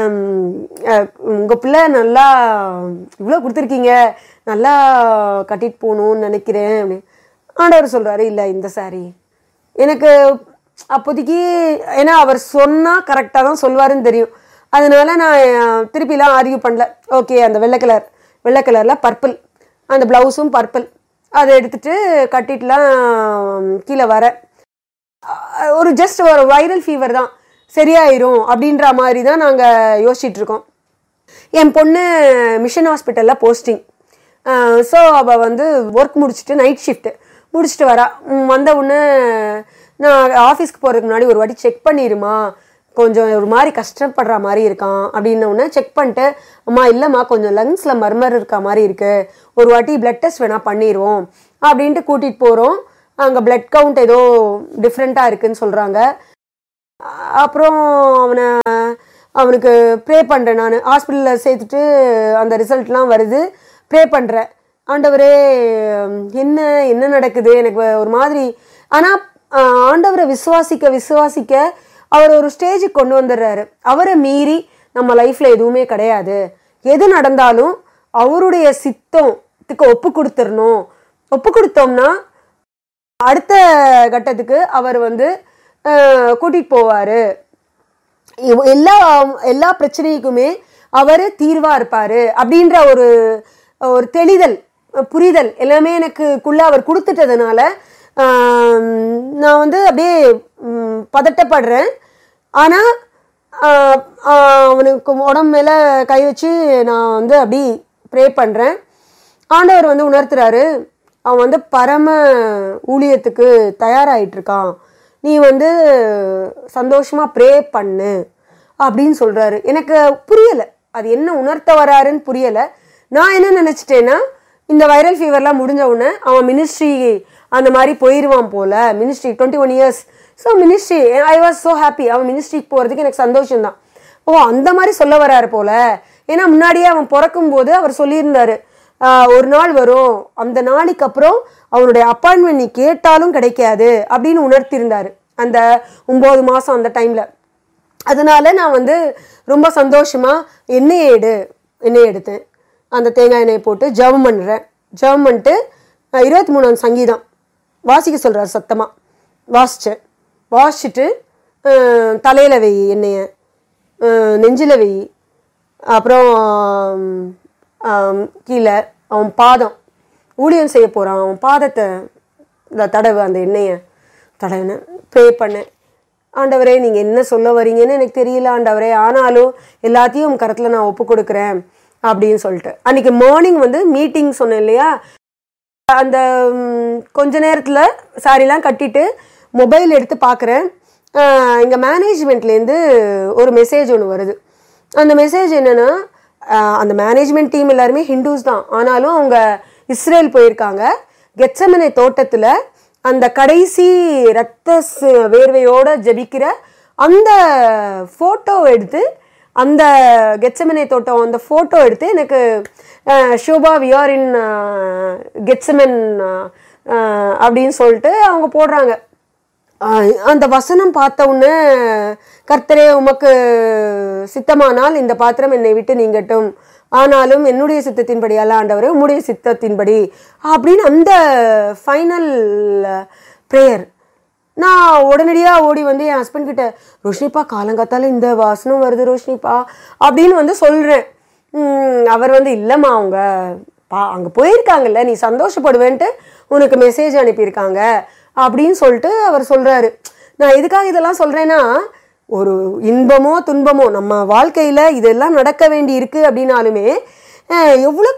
உங்கள் பிள்ளை நல்லா இவ்வளோ கொடுத்துருக்கீங்க நல்லா கட்டிட்டு போகணும்னு நினைக்கிறேன் அப்படின்னு ஆண்டவர் சொல்கிறாரு இல்லை இந்த saree எனக்கு அப்போதைக்கு ஏன்னா அவர் சொன்னால் கரெக்டாக தான் சொல்வாருன்னு தெரியும் அதனால நான் அஹ், திருப்பிலாம் ஆர்கியூ பண்ணல ஓகே அந்த வெள்ளை கலர் வெள்ளை கலரில் பர்பிள் அந்த ப்ளவுஸும் பர்பிள் அதை எடுத்துட்டு கட்டிட்டுலாம் கீழே வரேன் அஹ் ஒரு ஜஸ்ட் ஒரு வைரல் ஃபீவர் தான் சரியாயிரும் அப்படின்ற மாதிரி தான் நாங்கள் யோசிச்சுட்டு இருக்கோம் என் பொண்ணு மிஷன் ஹாஸ்பிட்டலில் போஸ்டிங் ஸோ அவள் வந்து ஒர்க் முடிச்சுட்டு நைட் ஷிஃப்ட்டு முடிச்சுட்டு வரா ம், வந்த உடனே நான் ஆஃபீஸ்க்கு போகிறதுக்கு முன்னாடி ஒரு வாட்டி செக் பண்ணிடுமா கொஞ்சம் ஒரு மாதிரி கஷ்டப்படுற மாதிரி இருக்கான் அப்படின்ன உடனே செக் பண்ணிட்டு அம்மா இல்லைம்மா கொஞ்சம் லங்ஸில் மர்மர் இருக்க மாதிரி இருக்கு ஒரு வாட்டி பிளட் டெஸ்ட் வேணால் பண்ணிடுவோம் அப்படின்ட்டு கூட்டிகிட்டு போகிறோம் அங்கே பிளட் கவுண்ட் ஏதோ டிஃப்ரெண்ட்டாக இருக்குன்னு சொல்கிறாங்க அப்புறம் அவனை அவனுக்கு ப்ரே பண்ணுறேன் நான் ஹாஸ்பிட்டலில் சேர்த்துட்டு அந்த ரிசல்ட்லாம் வருது ப்ரே பண்ணுறேன் ஆண்டவரே என்ன என்ன நடக்குது எனக்கு ஒரு மாதிரி ஆனால் ஆண்டவரை விசுவாசிக்க விசுவாசிக்க அவர் ஒரு ஸ்டேஜுக்கு கொண்டு வந்துடுறாரு அவரை மீறி நம்ம லைஃப்பில் எதுவுமே கிடையாது எது நடந்தாலும் அவருடைய சித்தத்துக்கு ஒப்பு கொடுத்துடணும் ஒப்பு கொடுத்தோம்னா அடுத்த கட்டத்துக்கு அவர் வந்து கூட்டிகிட்டு போவார் எல்லா எல்லா பிரச்சனைக்குமே அவர் தீர்வாக இருப்பார் அப்படின்ற ஒரு ஒரு தெளிதல் புரிதல் எல்லாமே எனக்குள்ளே அவர் கொடுத்துட்டதுனால நான் வந்து அப்படியே பதட்டப்படுறேன் ஆனால் அவனுக்கு உடம்பு மேலே கை வச்சு நான் வந்து அப்படி ப்ரே பண்ணுறேன் ஆண்டவர் வந்து உணர்த்துறாரு அவன் வந்து பரம ஊழியத்துக்கு தயாராகிட்டு இருக்கான் நீ வந்து சந்தோஷமாக ப்ரே பண்ணு அப்படின்னு சொல்கிறாரு எனக்கு புரியலை அது என்ன உணர்த்த வராருன்னு புரியலை நான் என்ன நினச்சிட்டேன்னா இந்த வைரல் ஃபீவர்லாம் முடிஞ்ச உடனே அவன் மினிஸ்ட்ரி அந்த மாதிரி போயிடுவான் போல ministry twenty one years so ministry I was so happy அவன் மினிஸ்ட்ரிக்கு போகிறதுக்கு எனக்கு சந்தோஷம் தான் ஓ அந்த மாதிரி சொல்ல வராரு போல ஏன்னா முன்னாடியே அவன் பிறக்கும் போது அவர் சொல்லியிருந்தாரு ஒரு நாள் வரும் அந்த நாளைக்கு அப்புறம் அவனுடைய அப்பாயின்மெண்ட் நீ கேட்டாலும் கிடைக்காது அப்படின்னு உணர்த்தியிருந்தாரு அந்த ஒம்பது மாதம் அந்த டைமில் அதனால நான் வந்து ரொம்ப சந்தோஷமாக எண்ணெயை எடு எண்ணெய் எடுத்தேன் அந்த தேங்காய் எண்ணெயை போட்டு ஜவம் பண்ணுறேன் ஜவம் பண்ணிட்டு இருபத்தி மூணாம் சங்கீதம் வாசிக்க சொல்கிறார் சத்தமாக வாசித்தேன் வாசிச்சுட்டு தலையில் வெய் எண்ணெயை நெஞ்சில் வெய் அப்புறம் கீழே அவன் பாதம் ஊழியம் செய்ய போகிறான் அவன் பாதத்தை இந்த தடவை அந்த எண்ணெயை தடவினேன் ப்ரே பண்ணேன் ஆண்டவரே நீங்கள் என்ன சொல்ல வரீங்கன்னு எனக்கு தெரியல ஆண்டவரே ஆனாலும் எல்லாத்தையும் உன் கரத்தில் நான் ஒப்பு கொடுக்குறேன் அப்படின்னு சொல்லிட்டு அன்றைக்கி மார்னிங் வந்து மீட்டிங் சொன்னேன் இல்லையா அந்த கொஞ்ச நேரத்தில் சாரிலாம் கட்டிட்டு மொபைல் எடுத்து பார்க்குறேன் இங்கே மேனேஜ்மெண்ட்லேருந்து ஒரு மெசேஜ் ஒன்று வருது அந்த மெசேஜ் என்னென்னா அந்த மேனேஜ்மெண்ட் டீம் எல்லாருமே ஹிந்துஸ் தான் ஆனாலும் அவங்க இஸ்ரேல் போயிருக்காங்க கெச்சமனை தோட்டத்தில் அந்த கடைசி ரத்த வேர்வையோட ஜபிக்கிற அந்த ஃபோட்டோ எடுத்து அந்த கெச்சமனை தோட்டம் அந்த ஃபோட்டோ எடுத்து எனக்கு ஷோபா விஆர் இன் கெட்சமன் அப்படின்னு சொல்லிட்டு அவங்க போடுறாங்க அந்த வசனம் பார்த்த உடனே கர்த்தரே உமக்கு சித்தமானால் இந்த பாத்திரம் என்னை விட்டு நீங்கட்டும் ஆனாலும் என்னுடைய சித்தத்தின்படி அல்ல ஆண்டவரே உம்முடைய சித்தத்தின்படி அப்படின்னு அந்த ஃபைனல் ப்ரேயர் நான் உடனடியாக ஓடி வந்து என் ஹஸ்பண்ட் கிட்ட ரோஷினிப்பா காலங்காத்தால இந்த வாசனம் வருது ரோஷினிப்பா அப்படின்னு வந்து சொல்கிறேன் அவர் வந்து இல்லைம்மா அவங்க பா அங்கே போயிருக்காங்கல்ல நீ சந்தோஷப்படுவேன்ட்டு உனக்கு மெசேஜ் அனுப்பியிருக்காங்க அப்படின்னு சொல்லிட்டு அவர் சொல்கிறாரு நான் எதுக்காக இதெல்லாம் சொல்கிறேன்னா ஒரு இன்பமோ துன்பமோ நம்ம வாழ்க்கையில் இதெல்லாம் நடக்க வேண்டி இருக்கு அப்படின்னாலுமே எவ்வளோ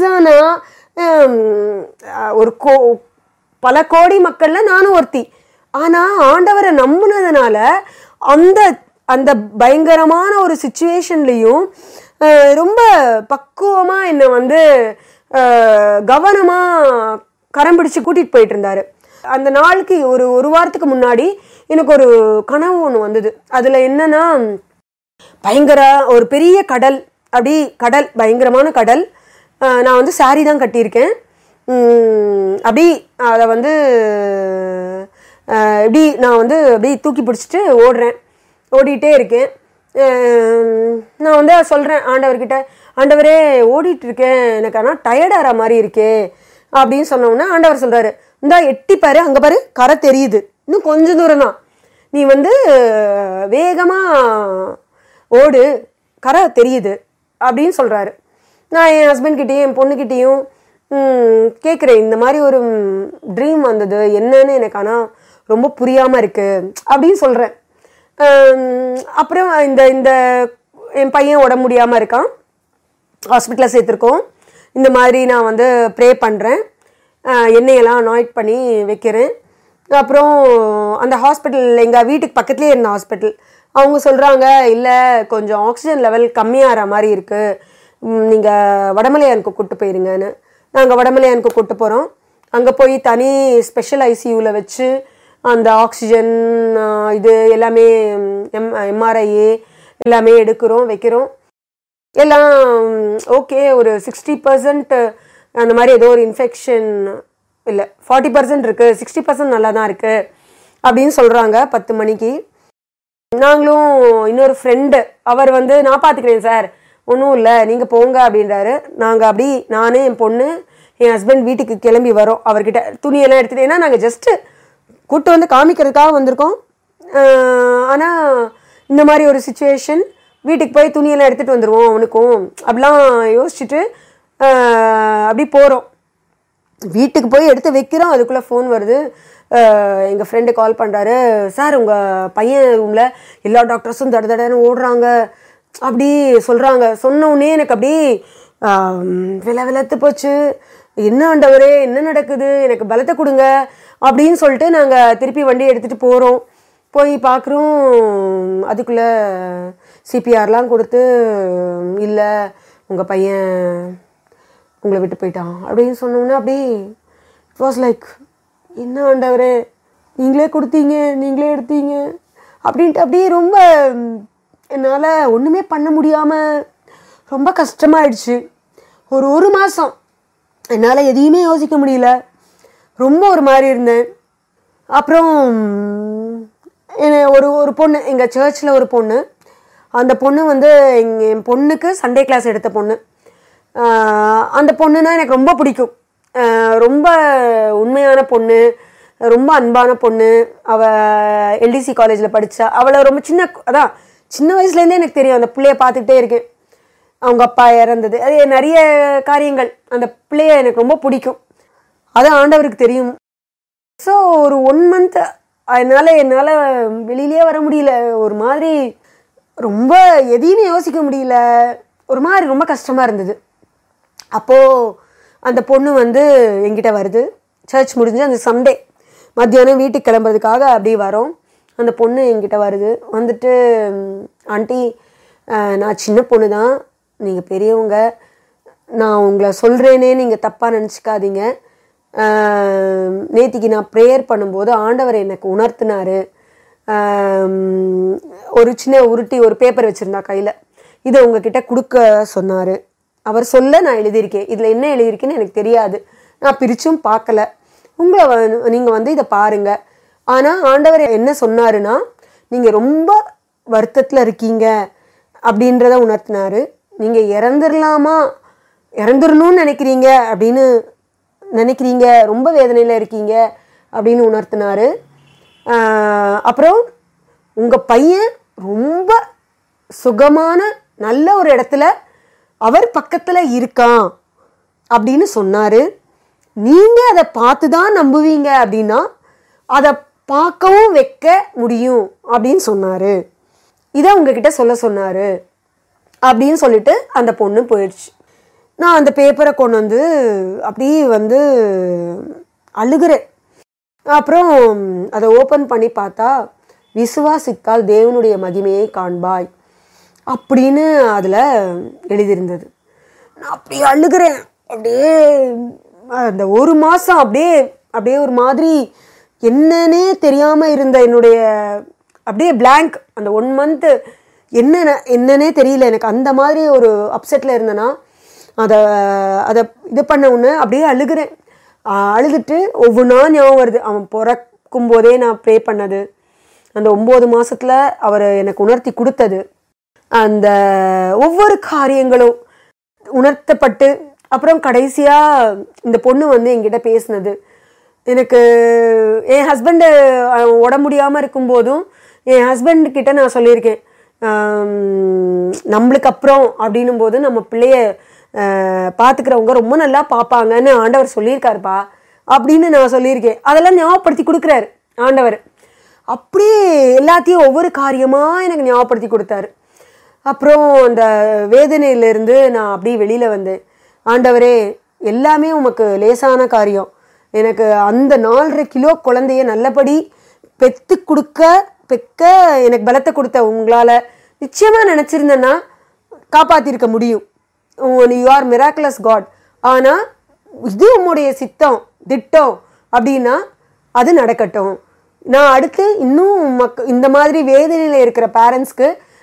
கன்சர்னாக ஒரு கோ பல கோடி மக்களில் நானும் ஒருத்தி ஆனால் ஆண்டவரை நம்பினதுனால அந்த அந்த பயங்கரமான ஒரு சுச்சுவேஷன்லேயும் ரொம்ப பக்குவமாக என்னை வந்து கவனமாக கரம் பிடிச்சு கூட்டிகிட்டு போயிட்டு இருந்தாரு அந்த நாளுக்கு ஒரு ஒரு வாரத்துக்கு முன்னாடி எனக்கு ஒரு கனவு ஒன்று வந்தது அதில் என்னன்னா பயங்கர ஒரு பெரிய கடல் அப்படி கடல் பயங்கரமான கடல் நான் வந்து சாரி தான் கட்டியிருக்கேன் அப்படி அதை வந்து இப்படி நான் வந்து அப்படி தூக்கி பிடிச்சிட்டு ஓடுறேன் ஓடிட்டே இருக்கேன் நான் வந்து சொல்கிறேன் ஆண்டவர்கிட்ட ஆண்டவரே ஓடிட்டு இருக்கேன் எனக்கு ஆனால் டயர்டாகிற மாதிரி இருக்கே அப்படின்னு சொன்னோன்னே ஆண்டவர் சொல்கிறாரு இந்தா எட்டி பாரு அங்கே பாரு கரை தெரியுது இன்னும் கொஞ்சம் தூரம் தான் நீ வந்து வேகமாக ஓடு கரை தெரியுது அப்படின்னு சொல்கிறாரு நான் என் ஹஸ்பண்ட்கிட்டேயும் என் பொண்ணுக்கிட்டேயும் கேட்குறேன் இந்த மாதிரி ஒரு ட்ரீம் வந்தது என்னன்னு எனக்கு ஆனால் ரொம்ப புரியாமல் இருக்குது அப்படின்னு சொல்கிறேன் அப்புறம் இந்த இந்த என் பையன் உடம்பு முடியாமல் இருக்கான் ஹாஸ்பிட்டலில் சேர்த்துருக்கோம் இந்த மாதிரி நான் வந்து ப்ரே பண்ணுறேன் எண்ணெயெல்லாம் அனாய்ட் பண்ணி வைக்கிறேன் அப்புறம் அந்த ஹாஸ்பிட்டல் எங்கள் வீட்டுக்கு பக்கத்துலேயே இருந்த ஹாஸ்பிட்டல் அவங்க சொல்கிறாங்க இல்லை கொஞ்சம் ஆக்சிஜன் லெவல் கம்மியாகிற மாதிரி இருக்குது நீங்கள் வடமலையானுக்கு கூப்பிட்டு போயிருங்கன்னு நாங்கள் வடமலையானுக்கு கூப்பிட்டு போகிறோம் அங்கே போய் தனி ஸ்பெஷல் ஐசியூவில் வச்சு அந்த ஆக்சிஜன் இது எல்லாமே எம் எம்ஆர்ஐஏ எல்லாமே எடுக்கிறோம் வைக்கிறோம் எல்லாம் ஓகே ஒரு சிக்ஸ்டி பர்சன்ட் அந்த மாதிரி ஏதோ ஒரு இன்ஃபெக்ஷன் இல்லை ஃபார்ட்டி பர்சன்ட் இருக்குது சிக்ஸ்டி பர்சன்ட் நல்லா தான் இருக்குது அப்படின்னு சொல்கிறாங்க பத்து மணிக்கு நாங்களும் இன்னொரு ஃப்ரெண்டு அவர் வந்து நான் பார்த்துக்கிறேன் சார் ஒன்றும் இல்லை நீங்கள் போங்க அப்படின்றாரு நாங்கள் அப்படி நான் என் பொண்ணு என் ஹஸ்பண்ட் வீட்டுக்கு கிளம்பி வரோம் அவர்கிட்ட துணியெல்லாம் எடுத்துகிட்டு ஏன்னா நாங்கள் ஜஸ்ட்டு கூட்டு வந்து காமிக்கிறதுக்காக வந்திருக்கோம் ஆனால் இந்த மாதிரி ஒரு சுச்சுவேஷன் வீட்டுக்கு போய் துணியெல்லாம் எடுத்துகிட்டு வந்துடுவோம் அவனுக்கும் அப்படிலாம் யோசிச்சுட்டு ஆஹ், அப்படி போகிறோம் வீட்டுக்கு போய் எடுத்து வைக்கிறோம் அதுக்குள்ளே ஃபோன் வருது எங்கள் ஃப்ரெண்டு கால் பண்ணுறாரு சார் உங்கள் பையன் ரூமில் எல்லா டாக்டர்ஸும் தட தடன்னு ஓடுறாங்க அப்படி சொல்கிறாங்க சொன்ன உடனே எனக்கு அப்படி ஆம், வில விலத்து போச்சு என்ன ஆண்டவரே என்ன நடக்குது எனக்கு பலத்தை கொடுங்க அப்படின்னு சொல்லிட்டு நாங்கள் திருப்பி வண்டி எடுத்துகிட்டு போகிறோம் போய் பார்க்குறோம் அதுக்குள்ளே சிபிஆர்லாம் கொடுத்து இல்லை உங்கள் பையன் உங்களை விட்டு போயிட்டான் அப்படின்னு சொன்னோன்னே அப்படியே இட் வாஸ் லைக் என்ன ஆண்டவரே நீங்களே கொடுத்தீங்க நீங்களே எடுத்தீங்க அப்படின்ட்டு அப்படியே ரொம்ப என்னால் ஒன்றுமே பண்ண முடியாமல் ரொம்ப கஷ்டமாயிடுச்சு ஒரு ஒரு மாதம் என்னால் எதையுமே யோசிக்க முடியல ரொம்ப ஒரு மாதிரி இருந்தேன் அப்புறம் என்ன- ஒரு ஒரு பொண்ணு எங்கள் சர்ச்சில் ஒரு பொண்ணு அந்த பொண்ணு வந்து எங்க என் பொண்ணுக்கு சண்டே கிளாஸ் எடுத்த பொண்ணு ஆஹ் அந்த பொண்ணுனா எனக்கு ரொம்ப பிடிக்கும் ஆஹ் ரொம்ப உண்மையான பொண்ணு ரொம்ப அன்பான பொண்ணு அவள் எல்டிசி காலேஜில் படித்தா அவளை ரொம்ப சின்ன அதான் சின்ன வயசுலேருந்தே எனக்கு தெரியும் அந்த பிள்ளைய பார்த்துக்கிட்டே இருக்கேன் அவங்க அப்பா இறந்தது அது நிறைய காரியங்கள் அந்த பிள்ளைய எனக்கு ரொம்ப பிடிக்கும் அது ஆண்டவருக்கு தெரியும் ஸோ ஒரு ஒன் மந்த் அதனால் என்னால் வெளியிலே வர முடியல ஒரு மாதிரி ரொம்ப எதையுமே யோசிக்க முடியல ஒரு மாதிரி ரொம்ப கஷ்டமாக இருந்தது அப்போது அந்த பொண்ணு வந்து என்கிட்ட வருது சர்ச் முடிஞ்சு அந்த சண்டே மத்தியானம் வீட்டுக்கு கிளம்புறதுக்காக அப்படியே வரோம் அந்த பொண்ணு என்கிட்ட வருது வந்துட்டு "ம், ஆண்டி அஹ், நான் சின்ன பொண்ணு தான் நீங்கள் பெரியவங்க நான் உங்களை சொல்கிறேனே நீங்கள் தப்பாக நினச்சிக்காதீங்க நேத்திக்கு நான் ப்ரேயர் பண்ணும்போது ஆண்டவர் எனக்கு உணர்த்தினாரு ஆம், ஒரு சின்ன உருட்டி ஒரு பேப்பர் வச்சுருந்தா கையில் இதை உங்ககிட்ட கொடுக்க சொன்னார் அவர் சொல்ல நான் எழுதியிருக்கேன் இதில் என்ன எழுதியிருக்கேன்னு எனக்கு தெரியாது நான் பிரிச்சும் பார்க்கல உங்களை நீங்கள் வந்து இதை பாருங்க ஆனால் ஆண்டவர் என்ன சொன்னாருன்னா நீங்கள் ரொம்ப வருத்தத்தில் இருக்கீங்க அப்படின்றத உணர்த்தினாரு நீங்கள் இறந்துடலாமா இறந்துடணும்னு நினைக்கிறீங்க அப்படின்னு நினைக்கிறீங்க ரொம்ப வேதனையில் இருக்கீங்க அப்படின்னு உணர்த்தினாரு ஆஹ் அப்புறம் உங்கள் பையன் ரொம்ப சுகமான நல்ல ஒரு இடத்துல அவர் பக்கத்தில் இருக்கான் அப்படின்னு சொன்னார் நீங்கள் அதை பார்த்து தான் நம்புவீங்க அப்படின்னா அதை பார்க்கவும் வைக்க முடியும் அப்படின்னு சொன்னார் இதை உங்ககிட்ட சொல்ல சொன்னார் அப்படின்னு சொல்லிட்டு அந்த பொண்ணு போயிடுச்சு நான் அந்த பேப்பரை கொண்டு வந்து அப்படியே வந்து அழுகிறேன் அப்புறம் அதை ஓப்பன் பண்ணி பார்த்தா விசுவாசித்தால் தேவனுடைய மகிமையை காண்பாய் அப்படின்னு அதில் எழுதியிருந்தது நான் அப்படியே அழுகிறேன் அப்படியே அந்த ஒரு மாதம் அப்படியே அப்படியே ஒரு மாதிரி என்னன்னே தெரியாமல் இருந்த என்னுடைய அப்படியே blank அந்த ஒன் மந்த்து என்ன என்னன்னே தெரியல எனக்கு அந்த மாதிரி ஒரு அப்செட்டில் இருந்தேன்னா அதை அதை இது பண்ண உடனே அப்படியே அழுகிறேன் ஆஹ் அழுதுட்டு ஒவ்வொன்றா ஞாபகம் வருது அவன் பிறக்கும் போதே நான் ப்ரே பண்ணது அந்த ஒம்பது மாசத்துல அவர் எனக்கு உணர்த்தி கொடுத்தது அந்த ஒவ்வொரு காரியங்களும் உணர்த்தப்பட்டு அப்புறம் கடைசியாக இந்த பொண்ணு வந்து என்கிட்ட பேசினது எனக்கு என் ஹஸ்பண்டு உடம்பு முடியாமல் இருக்கும்போதும் என் ஹஸ்பண்ட் கிட்ட நான் சொல்லியிருக்கேன் ஆம், நம்மளுக்கு அப்புறம் அப்படின்னும் போது நம்ம பிள்ளைய ஆஹ், பார்த்துக்கிறவங்க ரொம்ப நல்லா பார்ப்பாங்கன்னு ஆண்டவர் சொல்லியிருக்காருப்பா அப்படின்னு நான் சொல்லியிருக்கேன் அதெல்லாம் ஞாபகப்படுத்தி கொடுக்குறாரு ஆண்டவர் அப்படியே எல்லாத்தையும் ஒவ்வொரு காரியமாக எனக்கு ஞாபகப்படுத்தி கொடுத்தாரு அப்புறம் அந்த வேதனையிலேருந்து நான் அப்படியே வெளியில் வந்தேன் ஆண்டவரே எல்லாமே உமக்கு லேசான காரியம் எனக்கு அந்த நாலரை கிலோ குழந்தைய நல்லபடி பெத்து கொடுக்க பெக்க எனக்கு பலத்தை கொடுத்த உங்களால் நிச்சயமாக நினச்சிருந்தேன்னா காப்பாற்றிருக்க முடியும் யூ ஆர் மிராக்குலஸ் காட் ஆனால் இது உம்முடைய சித்தம் திட்டம் அப்படின்னா அது நடக்கட்டும் நான் அடுத்து இன்னும் மக் இந்த மாதிரி வேதனையில் இருக்கிற பேரண்ட்ஸ்க்கு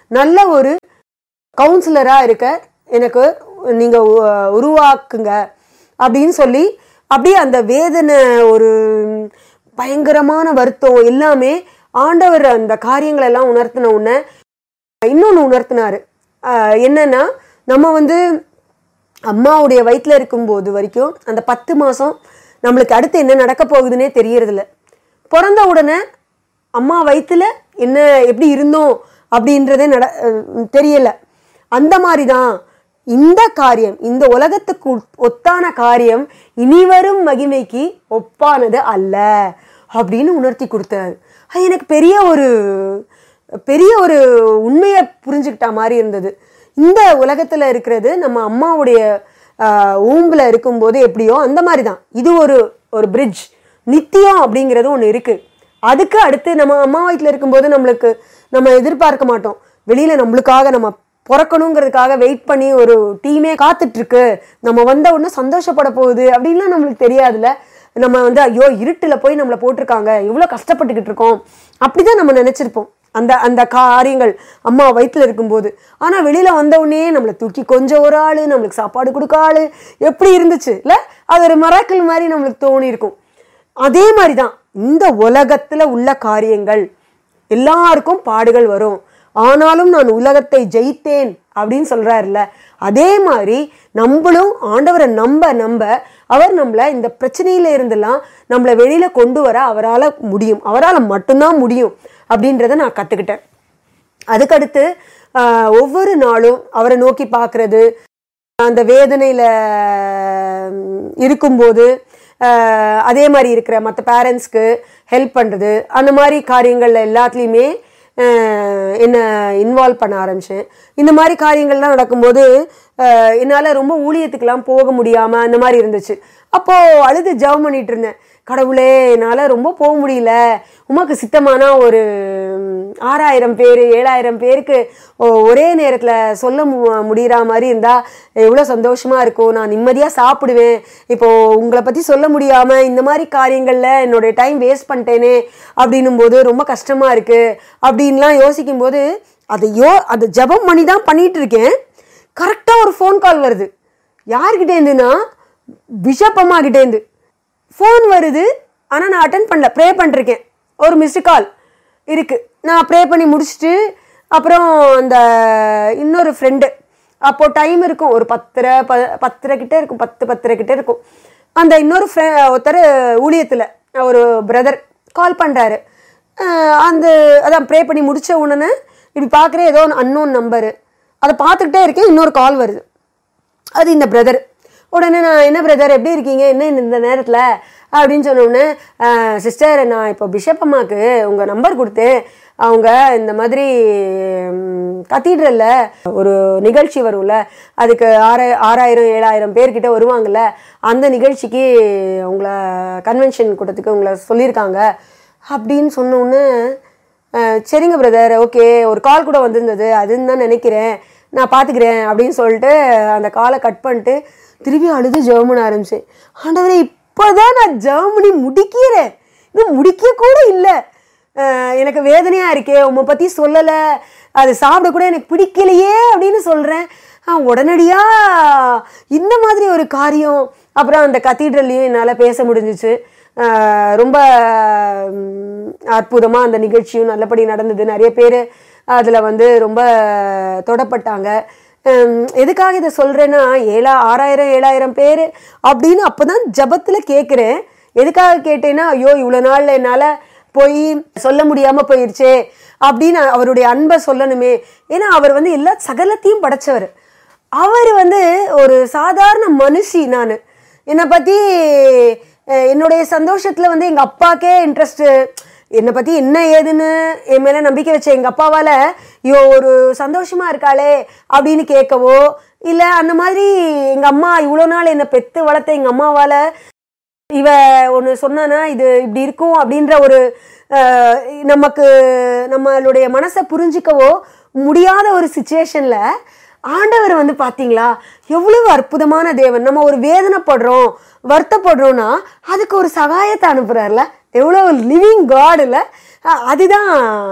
நல்ல ஒரு கவுன்சிலராக இருக்க எனக்கு நீங்கள் உருவாக்குங்க அப்படின்னு சொல்லி அப்படியே அந்த வேதனை ஒரு பயங்கரமான வருத்தம் எல்லாமே ஆண்டவர் அந்த காரியங்கள் எல்லாம் உணர்த்தின உடனே இன்னொன்று உணர்த்தினாரு ஆஹ் என்னன்னா நம்ம வந்து அம்மாவுடைய வயிற்றில் இருக்கும்போது வரைக்கும் அந்த பத்து மாதம் நம்மளுக்கு அடுத்து என்ன நடக்க போகுதுன்னே தெரியறதில்ல பிறந்த உடனே அம்மா வயிற்றுல என்ன எப்படி இருந்தோம் அப்படின்றதே நட அஹ் தெரியல அந்த மாதிரி தான் இந்த காரியம் இந்த உலகத்துக்கு உட்- ஒத்தான காரியம் இனிவரும் மகிமைக்கு ஒப்பானது அல்ல அப்படின்னு உணர்த்தி கொடுத்தாரு அது எனக்கு பெரிய ஒரு பெரிய ஒரு உண்மையை புரிஞ்சுக்கிட்ட மாதிரி இருந்தது இந்த உலகத்தில் இருக்கிறது நம்ம அம்மாவுடைய ஊம்பில் இருக்கும்போது எப்படியோ அந்த மாதிரி தான் இது ஒரு ஒரு பிரிட்ஜ் நித்தியம் அப்படிங்கிறது ஒன்று இருக்குது அதுக்கு அடுத்து நம்ம அம்மா வயிற்றில் இருக்கும்போது நம்மளுக்கு நம்ம எதிர்பார்க்க மாட்டோம் வெளியில் நம்மளுக்காக நம்ம பிறக்கணுங்கிறதுக்காக வெயிட் பண்ணி ஒரு டீமே காத்துட்ருக்கு நம்ம வந்த உடனே சந்தோஷப்பட போகுது அப்படின்லாம் நம்மளுக்கு தெரியாதுல்ல நம்ம வந்து ஐயோ இருட்டில் போய் நம்மளை போட்டிருக்காங்க இவ்வளோ கஷ்டப்பட்டுக்கிட்டு இருக்கோம் அப்படிதான் நம்ம நினச்சிருப்போம் அந்த அந்த காரியங்கள் அம்மா வயிற்றில் இருக்கும்போது ஆனால் வெளியில் வந்த உடனே நம்மளை தூக்கி கொஞ்சம் ஒரு ஆள் நம்மளுக்கு சாப்பாடு கொடுக்க ஆள் எப்படி இருந்துச்சு இல்லை அது ஒரு மராக்கள் மாதிரி நம்மளுக்கு தோணி இருக்கும் அதே மாதிரி தான் இந்த உலகத்தில் உள்ள காரியங்கள் எல்லாருக்கும் பாடுகள் வரும் ஆனாலும் நான் உலகத்தை ஜெயித்தேன் அப்படின்னு சொல்றாருல்ல அதே மாதிரி நம்மளும் ஆண்டவரை நம்ப நம்ப அவர் நம்மளை இந்த பிரச்சனையில இருந்தெல்லாம் நம்மளை வெளியில கொண்டு வர அவரால் முடியும் அவரால் மட்டும்தான் முடியும் அப்படின்றத நான் கற்றுக்கிட்டேன் அதுக்கடுத்து ஆஹ், ஒவ்வொரு நாளும் அவரை நோக்கி பார்க்கறது அந்த வேதனையில் இருக்கும்போது ஆஹ், அதே மாதிரி இருக்கிற மற்ற பேரண்ட்ஸ்க்கு ஹெல்ப் பண்ணுறது அந்த மாதிரி காரியங்கள்ல எல்லாத்துலேயுமே என்னை இன்வால்வ் பண்ண ஆரம்பித்தேன் இந்த மாதிரி காரியங்கள்லாம் நடக்கும்போது என்னால் ரொம்ப ஊழியத்துக்கெல்லாம் போக முடியாமல் அந்த மாதிரி இருந்துச்சு அப்போது அழுது ஜெபம் பண்ணிட்டு இருந்தேன் கடவுளே என்னால் ரொம்ப போக முடியல உமக்கு சித்தமான ஒரு ம், ஆறாயிரம் பேர் ஏழாயிரம் பேருக்கு ஒ- ஒரே நேரத்தில் சொல்ல மு- முடிகிற மாதிரி இருந்தால் எவ்வளோ சந்தோஷமாக இருக்கும் நான் நிம்மதியாக சாப்பிடுவேன் இப்போது உங்களை பற்றி சொல்ல முடியாமல் இந்த மாதிரி காரியங்களில் என்னுடைய டைம் வேஸ்ட் பண்ணிட்டேனே அப்படின்னும் போது ரொம்ப கஷ்டமாக இருக்குது அப்படின்லாம் யோசிக்கும்போது அதை யோ அதை ஜெபம் பண்ணி தான் பண்ணிட்டு இருக்கேன் கரெக்டாக ஒரு ஃபோன் கால் வருது யார்கிட்டேருந்துன்னா பிஷப் அம்மா கிட்டேருந்து ஃபோன் வருது ஆனால் நான் அட்டன் பண்ணல ப்ரே பண்ணிருக்கேன் ஒரு மிஸ்டு கால் இருக்குது நான் ப்ரே பண்ணி முடிச்சுட்டு அப்புறம் அந்த இன்னொரு ஃப்ரெண்டு அப்போது டைம் இருக்கும் ஒரு பத்தரை ப பத்தரை கிட்ட இருக்கும் பத்து பத்தரை கிட்ட இருக்கும் அந்த இன்னொரு ஃப்ரெ ஒருத்தர் ஊழியத்தில் ஒரு பிரதர் கால் பண்ணுறாரு அந்த அதான் ப்ரே பண்ணி முடிச்ச உடனே இப்படி பார்க்குறேன் ஏதோ அன்னோன் நம்பரு அதை பார்த்துக்கிட்டே இருக்கேன் இன்னொரு கால் வருது அது இந்த பிரதர் உடனே நான் என்ன பிரதர் எப்படி இருக்கீங்க என்ன இந்த நேரத்தில் அப்படின்னு சொன்ன உடனே சிஸ்டர் நான் இப்போ பிஷப் அம்மாவுக்கு உங்கள் நம்பர் கொடுத்தேன் அவங்க இந்த மாதிரி கத்தீட்ரலில் ஒரு நிகழ்ச்சி வரும்ல அதுக்கு ஆறாய ஆறாயிரம் ஏழாயிரம் பேர்கிட்ட வருவாங்கல்ல அந்த நிகழ்ச்சிக்கு உங்களை கன்வென்ஷன் கூட்டத்துக்கு உங்களை சொல்லியிருக்காங்க அப்படின்னு சொன்ன உடனே அஹ், சரிங்க பிரதர் ஓகே ஒரு கால் கூட வந்திருந்தது அதுன்னு தான் நினைக்கிறேன் நான் பார்த்துக்கிறேன் அப்படின்னு சொல்லிட்டு அந்த காலை கட் பண்ணிட்டு திருப்பி அழுது ஜெர்மன் ஆரம்பிச்சேன் ஆண்டவரே இப்போதான் நான் ஜெர்மனி முடிக்கிறேன் இன்னும் முடிக்க கூட இல்லை எனக்கு வேதனையாக இருக்கே உம்மை பற்றி சொல்லலை அது சாப்பிட கூட எனக்கு பிடிக்கலையே அப்படின்னு சொல்கிறேன் உடனடியாக இந்த மாதிரி ஒரு காரியம் அப்புறம் அந்த கத்தீட்ரல்லையும் என்னால் பேச முடிஞ்சிச்சு அஹ் ரொம்ப அற்புதமாக அந்த நிகழ்ச்சியும் நல்லபடி நடந்தது நிறைய பேர் அதில் வந்து ரொம்ப தொடப்பட்டாங்க ஹம், எதுக்காக இதை சொல்கிறேன்னா ஏழா ஆறாயிரம் ஏழாயிரம் பேர் அப்படின்னு அப்போ தான் ஜபத்தில் கேட்குறேன் எதுக்காக கேட்டேன்னா ஐயோ இவ்வளோ நாள் என்னால் போய் சொல்ல முடியாமல் போயிடுச்சே அப்படின்னு அவருடைய அன்பை சொல்லணுமே ஏன்னா அவர் வந்து எல்லா சகலத்தையும் படைச்சவர் அவர் வந்து ஒரு சாதாரண மனுஷி நான் என்னை பற்றி என்னுடைய சந்தோஷத்தில் வந்து எங்கள் அப்பாக்கே இன்ட்ரெஸ்ட்டு என்னை பற்றி என்ன ஏதுன்னு என் மேலே நம்பிக்கை வச்ச எங்கள் அப்பாவால் ஐயோ ஒரு சந்தோஷமாக இருக்காளே அப்படின்னு கேட்கவோ இல்லை அந்த மாதிரி எங்கள் அம்மா இவ்வளோ நாள் என்னை பெற்று வளர்த்த எங்கள் அம்மாவால் இவ ஒன்று சொன்னானா இது இப்படி இருக்கும் அப்படின்ற ஒரு அஹ், நமக்கு நம்மளுடைய மனசை புரிஞ்சிக்கவோ முடியாத ஒரு சுச்சுவேஷனில் ஆண்டவர் வந்து பார்த்தீங்களா எவ்வளவு அற்புதமான தேவன் நம்ம ஒரு வேதனைப்படுறோம் வருத்தப்படுறோம்னா அதுக்கு ஒரு சகாயத்தை அனுப்புகிறார்ல எவ்வளோ லிவிங் காட் இல்லை அதுதான்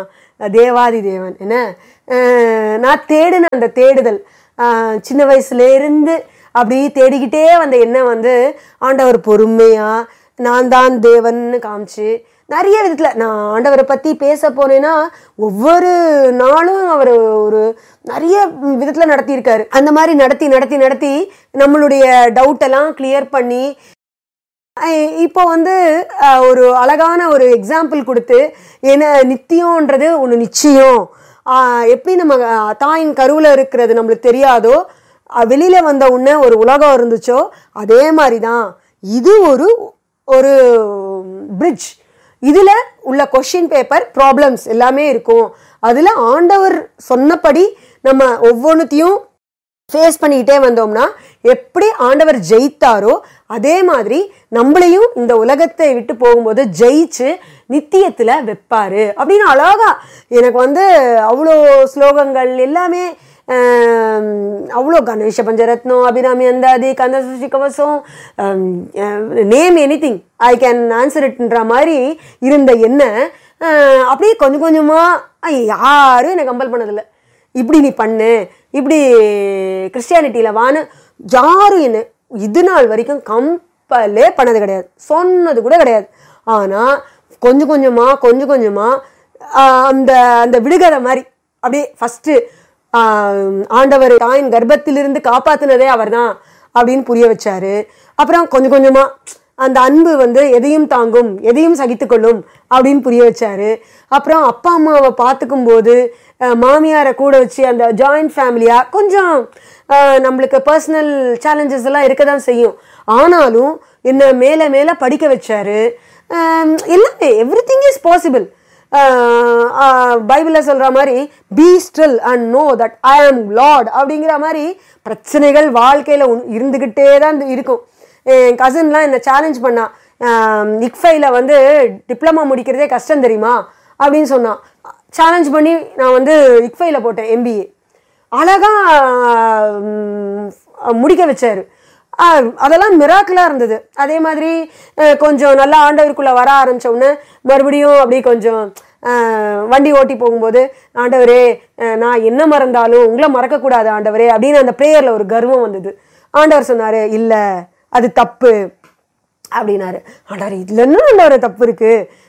தேவாதி தேவன் என்ன அஹ், நான் தேடின அந்த தேடுதல் அஹ், சின்ன வயசுல இருந்து அப்படி தேடிக்கிட்டே வந்த என்ன வந்து ஆண்டவர் பொறுமையா நான் தான் தேவன்னு காமிச்சு நிறைய விதத்துல நான் ஆண்டவரை பத்தி பேச போனேன்னா ஒவ்வொரு நாளும் அவர் ஒரு நிறைய விதத்துல நடத்தியிருக்காரு அந்த மாதிரி நடத்தி நடத்தி நடத்தி நம்மளுடைய டவுட் எல்லாம் கிளியர் பண்ணி அஹ் இப்போ வந்து அஹ், ஒரு அழகான ஒரு எக்ஸாம்பிள் கொடுத்து என்ன நித்தியம்ன்றது ஒன்று நிச்சயம் அஹ், எப்படி நம்ம அஹ், தாயின் கருவில் இருக்கிறது நம்மளுக்கு தெரியாதோ அஹ், வெளியில வந்த உடனே ஒரு உலகம் இருந்துச்சோ அதே மாதிரி தான் இது ஒரு ஒரு பிரிட்ஜ் இதில் உள்ள கொஷின் பேப்பர் ப்ராப்ளம்ஸ் எல்லாமே இருக்கும் அதில் ஆண்டவர் சொன்னபடி நம்ம ஒவ்வொன்றுத்தையும் ஃபேஸ் பண்ணிக்கிட்டே வந்தோம்னா எப்படி ஆண்டவர் ஜெயித்தாரோ அதே மாதிரி நம்மளையும் இந்த உலகத்தை விட்டு போகும்போது ஜெயிச்சு நித்தியத்தில் வைப்பாரு அப்படின்னு அழகா எனக்கு வந்து அவ்வளோ ஸ்லோகங்கள் எல்லாமே ஆம், அவ்வளோ Ganesha Pancharatnam Abirami Anthathi Kandasashti Kavasam name anything I can answer இட்ன்ற மாதிரி இருந்த என்ன ஆஹ், அப்படியே கொஞ்சம் கொஞ்சமாக யாரும் என்னை கம்பல் பண்ணதில்லை இப்படி நீ பண்ணு இப்படி கிறிஸ்டியானிட்டியில் வான்னு யாரும் என்ன இது நாள் வரைக்கும் கம்பலே பண்ணது கிடையாது சொன்னது கூட கிடையாது ஆனால் கொஞ்சம் கொஞ்சமாக கொஞ்சம் கொஞ்சமாக அந்த அந்த விடுகதை மாதிரி அப்படியே ஃபஸ்ட்டு ஆண்டவர் தாயின் கர்ப்பத்திலிருந்து காப்பாத்தினதே அவர்தான் அப்படின்னு புரிய வச்சாரு அப்புறம் கொஞ்சம் கொஞ்சமாக அந்த அன்பு வந்து எதையும் தாங்கும் எதையும் சகித்துக்கொள்ளும் அப்படின்னு புரிய வச்சாரு அப்புறம் அப்பா அம்மாவை பார்த்துக்கும் போது அஹ், மாமியாரை கூட வச்சு அந்த ஜாயிண்ட் ஃபேமிலியாக கொஞ்சம் அஹ், நம்மளுக்கு பர்சனல் சேலஞ்சஸ் எல்லாம் இருக்க தான் செய்யும் ஆனாலும் என்ன மேலே மேலே படிக்க வச்சாரு அஹ், எல்லாமே எவ்ரி திங் இஸ் பாசிபிள் பைபிளில் சொல்கிற மாதிரி be still and know that I am Lord அப்படிங்கிற மாதிரி பிரச்சனைகள் வாழ்க்கையில் இருந்துக்கிட்டே தான் இருக்கும் என் கசின்லாம் என்னை சேலஞ்ச் பண்ணா இக்ஃபைல வந்து டிப்ளமா முடிக்கிறதே கஷ்டம் தெரியுமா அப்படின்னு சொன்னான் சேலஞ்ச் பண்ணி நான் வந்து இக்ஃபைல போட்டேன் எம்பிஏ அழகா ம், முடிக்க வச்சாரு ஆஹ், அதெல்லாம் மிராக்கிளாக இருந்தது அதே மாதிரி அஹ், கொஞ்சம் நல்லா ஆண்டவருக்குள்ளே வர ஆரம்பிச்ச உடனே மறுபடியும் அப்படி கொஞ்சம் அஹ், வண்டி ஓட்டி போகும்போது ஆண்டவரே அஹ், நான் என்ன மறந்தாலும் உங்களை மறக்கக்கூடாது ஆண்டவரே அப்படின்னு அந்த ப்ரேயரில் ஒரு கர்வம் வந்தது ஆண்டவர் சொன்னார் இல்லை அது தப்பு அப்படின்னாரு ஆண்டவர் இதுல என்ன ஆண்டவர் தப்பு இருக்கு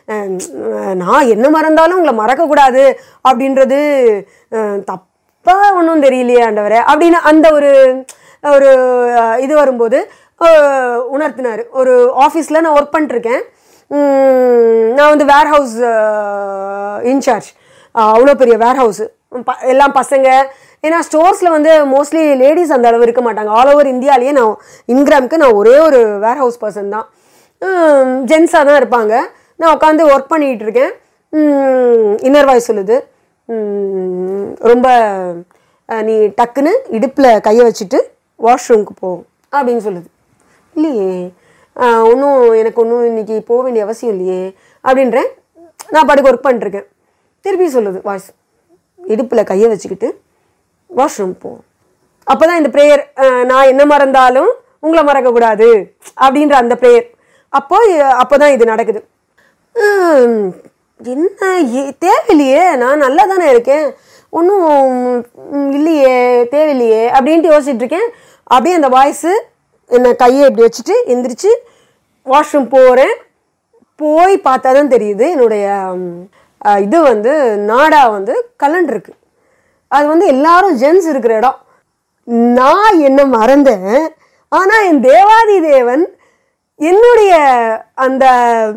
அஹ் நான் என்ன மறந்தாலும் உங்களை மறக்கக்கூடாது அப்படின்றது அஹ் தப்பா ஒன்றும் தெரியலையே ஆண்டவரே அப்படின்னு அந்த ஒரு ஒரு அஹ், இது வரும்போது அஹ், உணர்த்தினார் ஒரு ஆஃபீஸில் நான் ஒர்க் பண்ணிட்டுருக்கேன் உம், நான் வந்து வேர் ஹவுஸ் இன்சார்ஜ் அவ்வளோ பெரிய வேர் ஹவுஸு எல்லாம் பசங்க ஏன்னா ஸ்டோர்ஸில் வந்து மோஸ்ட்லி லேடிஸ் அந்த அளவு இருக்க மாட்டாங்க ஆல் ஓவர் இந்தியாலேயே நான் இன்கிராம்க்கு நான் ஒரே ஒரு வேர் ஹவுஸ் பர்சன் தான் ஜென்ஸாக தான் இருப்பாங்க நான் உட்காந்து ஒர்க் பண்ணிகிட்டு இருக்கேன் இன்னர் வாய்ஸ் சொல்லுது உம், ரொம்ப அஹ், நீ டக்குன்னு இடுப்பில் கையை வச்சுட்டு வாஷ்ரூம்க்கு போ அப்படின்னு சொல்லுது இல்லையே ஒன்றும் எனக்கு ஒன்றும் இன்னைக்கு போக வேண்டிய அவசியம் இல்லையே அப்படின்றேன் நான் பாட்டுக்கு ஒர்க் பண்ணிட்டுருக்கேன் திருப்பி சொல்லுது வாய்ஸ் இடுப்பில் கையை வச்சுக்கிட்டு வாஷ்ரூம் போ அப்போ தான் இந்த ப்ரேயர் நான் என்ன மறந்தாலும் உங்களை மறக்கக்கூடாது அப்படின்ற அந்த ப்ரேயர் அப்போ அப்போ தான் இது நடக்குது ஹம், என்ன ஏ- தேவையில்லையே நான் நல்லா தானே இருக்கேன் ஒன்றும் இல்லையே தேவையில்லையே அப்படின்ட்டு யோசிச்சுட்டு இருக்கேன் அப்படியே அந்த வாய்ஸு என்னை கையை இப்படி வச்சுட்டு எந்திரிச்சு வாஷ்ரூம் போகிறேன் போய் பார்த்தா தான் தெரியுது என்னுடைய ம், அஹ், இது வந்து நாடா வந்து கலண்டிருக்கு அது வந்து எல்லாரும் ஜென்ஸ் இருக்கிற இடம் நான் என்ன மறந்தேன் ஆனால் என் தேவாதி தேவன் என்னுடைய அந்த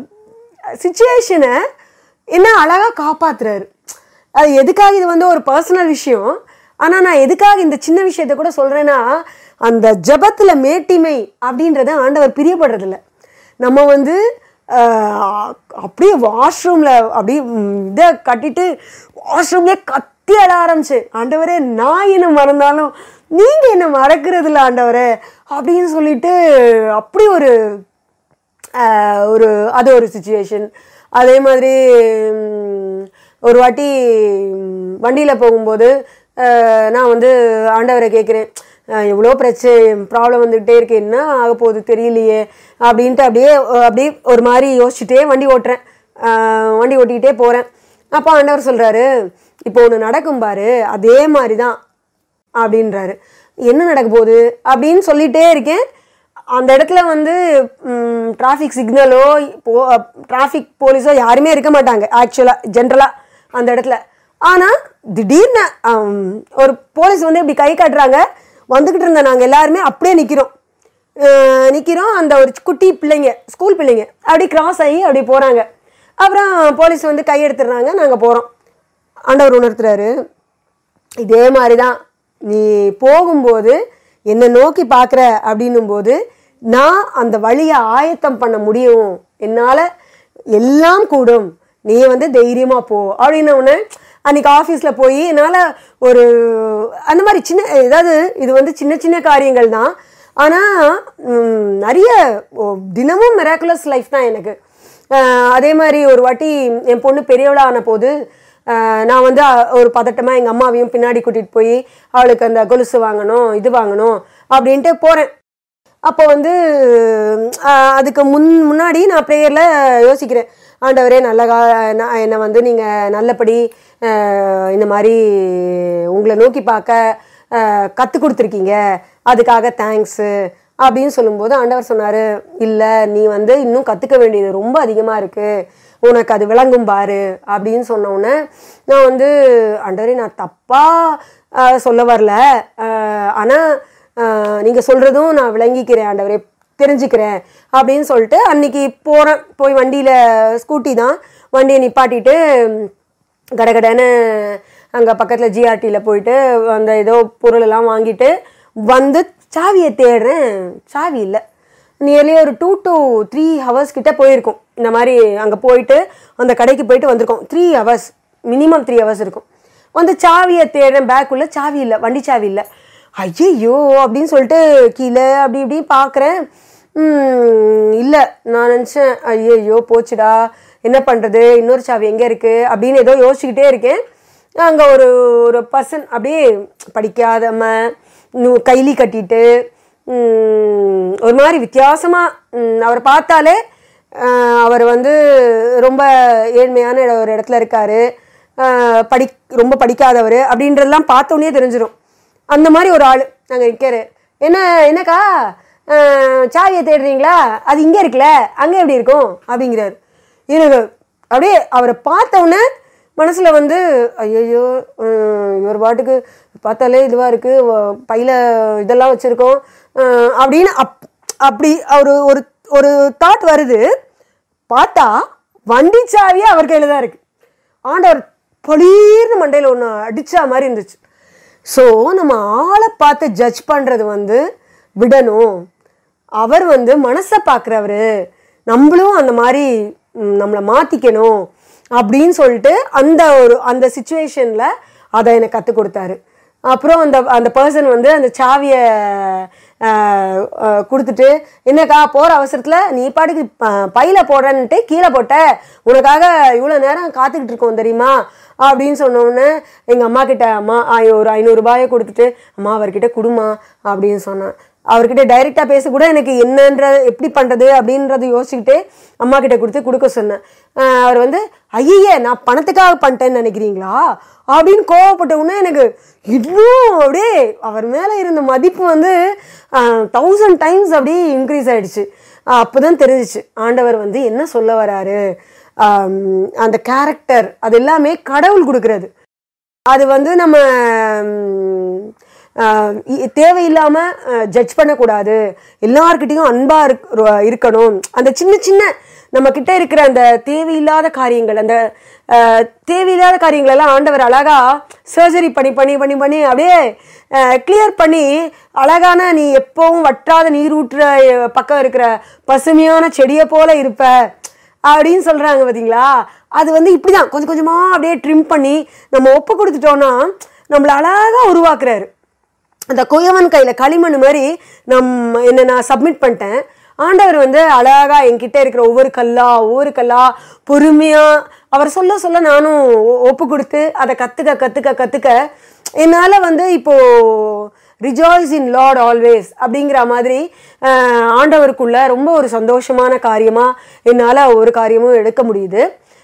சுச்சுவேஷனை என்ன அழகாக காப்பாத்துறாரு அது எதுக்காக இது வந்து ஒரு பர்சனல் விஷயம் ஆனால் நான் எதுக்காக இந்த சின்ன விஷயத்த கூட சொல்கிறேன்னா அந்த ஜபத்தில் மேட்டிமை அப்படின்றத ஆண்டவர் பிரியப்படுறதில்ல நம்ம வந்து ஆஹ், அப்படியே வாஷ்ரூமில் அப்படியே ம், இதை கட்டிட்டு வாஷ்ரூம்லேயே கத்தி அழ ஆரம்பிச்சு ஆண்டவரே நான் என்ன மறந்தாலும் நீங்கள் என்ன மறக்கிறது இல்லை ஆண்டவரே அப்படின்னு சொல்லிட்டு அப்படி ஒரு ஆஹ், ஒரு அது ஒரு சுச்சுவேஷன் அதே மாதிரி ம், ஒரு வாட்டி வண்டியில் போகும்போது ஆஹ், நான் வந்து ஆண்டவரை கேட்குறேன் எவ்வளோ பிரச்சனை ப்ராப்ளம் வந்துக்கிட்டே இருக்கு என்ன ஆக போகுது தெரியலையே அப்படின்ட்டு அப்படியே அஹ், அப்படியே ஒரு மாதிரி யோசிச்சுட்டே வண்டி ஓட்டுறேன் ஆஹ், வண்டி ஓட்டிக்கிட்டே போகிறேன் அப்போ ஆண்டவர் சொல்றாரு இப்போ ஒன்று நடக்கும் பாரு அதே மாதிரி தான் அப்படின்றாரு என்ன நடக்க போகுது அப்படின்னு சொல்லிட்டே இருக்கேன் அந்த இடத்துல வந்து டிராஃபிக் சிக்னலோ போ டிராஃபிக் போலீஸோ யாருமே இருக்க மாட்டாங்க ஆக்சுவலாக ஜென்ரலாக அந்த இடத்துல ஆனால் திடீர்னு ஆம், ஒரு போலீஸ் வந்து இப்படி கை காட்டுறாங்க வந்துக்கிட்டு இருந்த நாங்கள் எல்லாருமே அப்படியே நிற்கிறோம் நிற்கிறோம் அந்த ஒரு குட்டி பிள்ளைங்க ஸ்கூல் பிள்ளைங்க அப்படி கிராஸ் ஆகி அப்படி போகிறாங்க அப்புறம் போலீஸ் வந்து கை எடுத்துடுறாங்க நாங்கள் போகிறோம் ஆண்டவர் உணர்த்துறாரு இதே மாதிரி தான் நீ போகும்போது என்னை நோக்கி பார்க்குற அப்படின்னும் போது நான் அந்த வழியை ஆயத்தம் பண்ண முடியும் என்னால் எல்லாம் கூடும் நீ வந்து தைரியமாக போ அப்படின்ன உடனே அன்னைக்கு ஆஃபீஸில் போய் என்னால் ஒரு அந்த மாதிரி சின்ன ஏதாவது இது வந்து சின்ன சின்ன காரியங்கள் தான் ஆனால் நிறைய ஓ, தினமும் மிராக்குலஸ் லைஃப் தான் எனக்கு அஹ் அதே மாதிரி ஒரு வாட்டி என் பொண்ணு பெரியவளான போது அஹ் நான் வந்து அ- ஒரு பதட்டமாக எங்கள் அம்மாவையும் பின்னாடி கூட்டிகிட்டு போய் அவளுக்கு அந்த கொலுசு வாங்கணும் இது வாங்கணும் அப்படின்ட்டு போகிறேன் அப்போ வந்து அஹ் அதுக்கு முன் முன்னாடி நான் ப்ரேயரில் யோசிக்கிறேன் ஆண்டவரே நல்ல கா நான் என்னை வந்து நீங்கள் நல்லபடி அஹ் இந்த மாதிரி உங்களை நோக்கி பார்க்க கற்றுக் கொடுத்துருக்கீங்க அதுக்காக தேங்க்ஸு அப்படின்னு சொல்லும்போது ஆண்டவர் சொன்னார் இல்லை நீ வந்து இன்னும் கற்றுக்க வேண்டியது ரொம்ப அதிகமாக இருக்குது உனக்கு அது விளங்கும் பாரு அப்படின்னு சொன்ன உடனே நான் வந்து ஆண்டவரே நான் தப்பாக சொல்ல வரல ஆனால் நீங்கள் சொல்கிறதும் நான் விளங்கிக்கிறேன் ஆண்டவரே தெரிஞ்சுக்கிறேன் அப்படின்னு சொல்லிட்டு அன்னைக்கு போகிறேன் போய் வண்டியில் ஸ்கூட்டி தான் வண்டியை நிப்பாட்டிட்டு கடகடன்னு அங்கே பக்கத்தில் ஜிஆர்டியில் போயிட்டு அந்த ஏதோ பொருள் எல்லாம் வாங்கிட்டு வந்து சாவியை தேடுறேன் சாவி இல்லை நியர்லி ஒரு டூ to த்ரீ ஹவர்ஸ் கிட்ட போயிருக்கும் இந்த மாதிரி அங்கே போயிட்டு அந்த கடைக்கு போயிட்டு வந்திருக்கோம் three hours minimum three hours இருக்கும் வந்து சாவியை தேடுறேன் பேக்குள்ளே சாவி இல்லை வண்டி சாவி இல்லை ஐயையோ அப்படின்னு சொல்லிட்டு கீழே அப்படி இப்படி பார்க்குறேன் இல்லை நான் நினச்சேன் ஐயையோ போச்சுடா என்ன பண்ணுறது இன்னொரு சாவி எங்கே இருக்குது அப்படின்னு ஏதோ யோசிச்சுக்கிட்டே இருக்கேன் அங்கே ஒரு ஒரு பர்சன் அப்படியே படிக்காதம நு- கைலி கட்டிட்டு உம், ஒரு மாதிரி வித்தியாசமாக அவரை பார்த்தாலே ஆஹ், அவர் வந்து ரொம்ப ஏழ்மையான இட- ஒரு இடத்துல இருக்காரு ஆஹ், படி ரொம்ப படிக்காதவர் அப்படின்றதெல்லாம் பார்த்தோன்னே தெரிஞ்சிடும் அந்த மாதிரி ஒரு ஆள் நாங்கள் நிற்கிறாரு என்ன என்னக்கா ஆஹ், சாவியை தேடுறீங்களா அது இங்கே இருக்குல்ல அங்கே எப்படி இருக்கும் அப்படிங்கிறாரு எனக்கு அப்படியே அவரை பார்த்த உடனே மனசில் வந்து ஐயோ இவர் பாட்டுக்கு பார்த்தாலே இதுவாக இருக்குது பையில் இதெல்லாம் வச்சுருக்கோம் அப்படின்னு அப் அப்படி ஒரு ஒரு ஒரு தாட் வருது பார்த்தா வண்டி சாவியே அவர் கையில் தான் இருக்குது ஆண்டவர் பொலீர்னு மண்டையில் ஒன்று அடிச்சா மாதிரி இருந்துச்சு ஸோ நம்ம ஆளை பார்த்து ஜட்ஜ் பண்ணுறது வந்து விடணும் அவர் வந்து மனசை பார்க்குறவர் நம்மளும் அந்த மாதிரி ம், நம்மளை மாற்றிக்கணும் அப்படின்னு சொல்லிட்டு அந்த ஒரு அந்த சுச்சுவேஷனில் அதை எனக்கு கற்றுக் கொடுத்தாரு அப்புறம் அந்த அந்த பர்சன் வந்து அந்த சாவியை கொடுத்துட்டு என்னக்கா போகிற அவசரத்தில் நீ பாட்டுக்கு ப- பையில போடுறன்ட்டு கீழே போட்ட உனக்காக இவ்வளோ நேரம் காத்துக்கிட்டு இருக்கோம் தெரியுமா அப்படின்னு சொன்ன உடனே எங்கள் அம்மா கிட்ட அம்மா ஐ- ஒரு ஐநூறுரூபாயை கொடுத்துட்டு அம்மா அவர்கிட்ட கொடுமா அப்படின்னு சொன்னேன் அவர்கிட்ட டைரெக்டாக பேச கூட எனக்கு என்னன்ற எப்படி பண்ணுறது அப்படின்றத யோசிச்சுக்கிட்டே அம்மா கிட்ட கொடுத்து கொடுக்க சொன்னேன் ஆஹ் அவர் வந்து ஐயே நான் பணத்துக்காக பண்ணிட்டேன்னு நினைக்கிறீங்களா அப்படின்னு கோவப்பட்ட உடனே எனக்கு இன்னும் அப்படியே அவர் மேலே இருந்த மதிப்பு வந்து தௌசண்ட் டைம்ஸ் அப்படியே இன்க்ரீஸ் ஆயிடுச்சு அப்போ தான் தெரிஞ்சிச்சு ஆண்டவர் வந்து என்ன சொல்ல வராரு ஆம், அந்த கேரக்டர் அது எல்லாமே கடவுள் கொடுக்கறது அது வந்து நம்ம ம், ஆஹ் இ- தேவையில்லாம ஜட்ஜ் பண்ணக்கூடாது எல்லார்கிட்டயும் அன்பா இருக் ரு- இருக்கணும் அந்த சின்ன சின்ன நம்ம கிட்ட இருக்கிற அந்த தேவையில்லாத காரியங்கள் அந்த ஆஹ், தேவையில்லாத காரியங்கள் எல்லாம் ஆண்டவர் அழகா சர்ஜரி பண்ணி பண்ணி பண்ணி பண்ணி அப்படியே கிளியர் பண்ணி அழகான நீ எப்பவும் வற்றாத நீர் ஊற்றுற அஹ், பக்கம் இருக்கிற பசுமையான செடியை போல இருப்ப அப்படின்னு சொல்றாங்க பாத்தீங்களா அது வந்து இப்படிதான் கொஞ்சம் கொஞ்சமா அப்படியே ட்ரிம் பண்ணி நம்ம ஒப்பு கொடுத்துட்டோம்னா நம்மள அழகா உருவாக்குறாரு அந்த குயவன் கையில களிமண் மாதிரி நம் என்ன நான் சப்மிட் பண்ணிட்டேன் ஆண்டவர் வந்து அழகா என்கிட்ட இருக்கிற ஒவ்வொரு கல்லா ஒவ்வொரு கல்லா பொறுமையா அவர் சொல்ல சொல்ல நானும் ஒ- ஒப்பு கொடுத்து அதை கத்துக்க கத்துக்க கத்துக்க என்னால வந்து இப்போ ரிஜாய்ஸ் இன் லார்ட் ஆல்வேஸ் அப்படிங்கிற மாதிரி ஆஹ், ஆண்டவருக்குள்ள ரொம்ப ஒரு சந்தோஷமான காரியமா என்னால் ஒரு காரியமும் எடுக்க முடியுது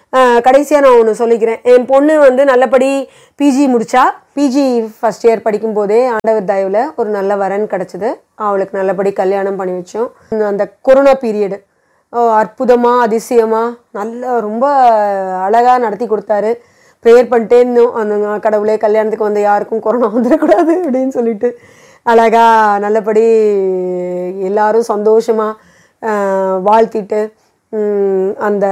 கடைசியாக நான் ஒன்று சொல்லிக்கிறேன் என் பொண்ணு வந்து நல்லபடி பிஜி முடிச்சா பிஜி ஃபஸ்ட் இயர் படிக்கும்போதே ஆண்டவர் தயவில் ஒரு நல்ல வரன் கிடச்சிது அவளுக்கு நல்லபடி கல்யாணம் பண்ணி வச்சோம் அந்த கொரோனா பீரியடு அற்புதமாக அதிசயமாக நல்ல ரொம்ப அழகாக நடத்தி கொடுத்தாரு ப்ரேயர் பண்ணிட்டே இருந்தோம் அந்த கடவுளே கல்யாணத்துக்கு வந்த யாருக்கும் கொரோனா வந்துடக்கூடாது அப்படின்னு சொல்லிட்டு அழகா நல்லபடி எல்லாரும் சந்தோஷமாக வாழ்த்திட்டு உம், அந்த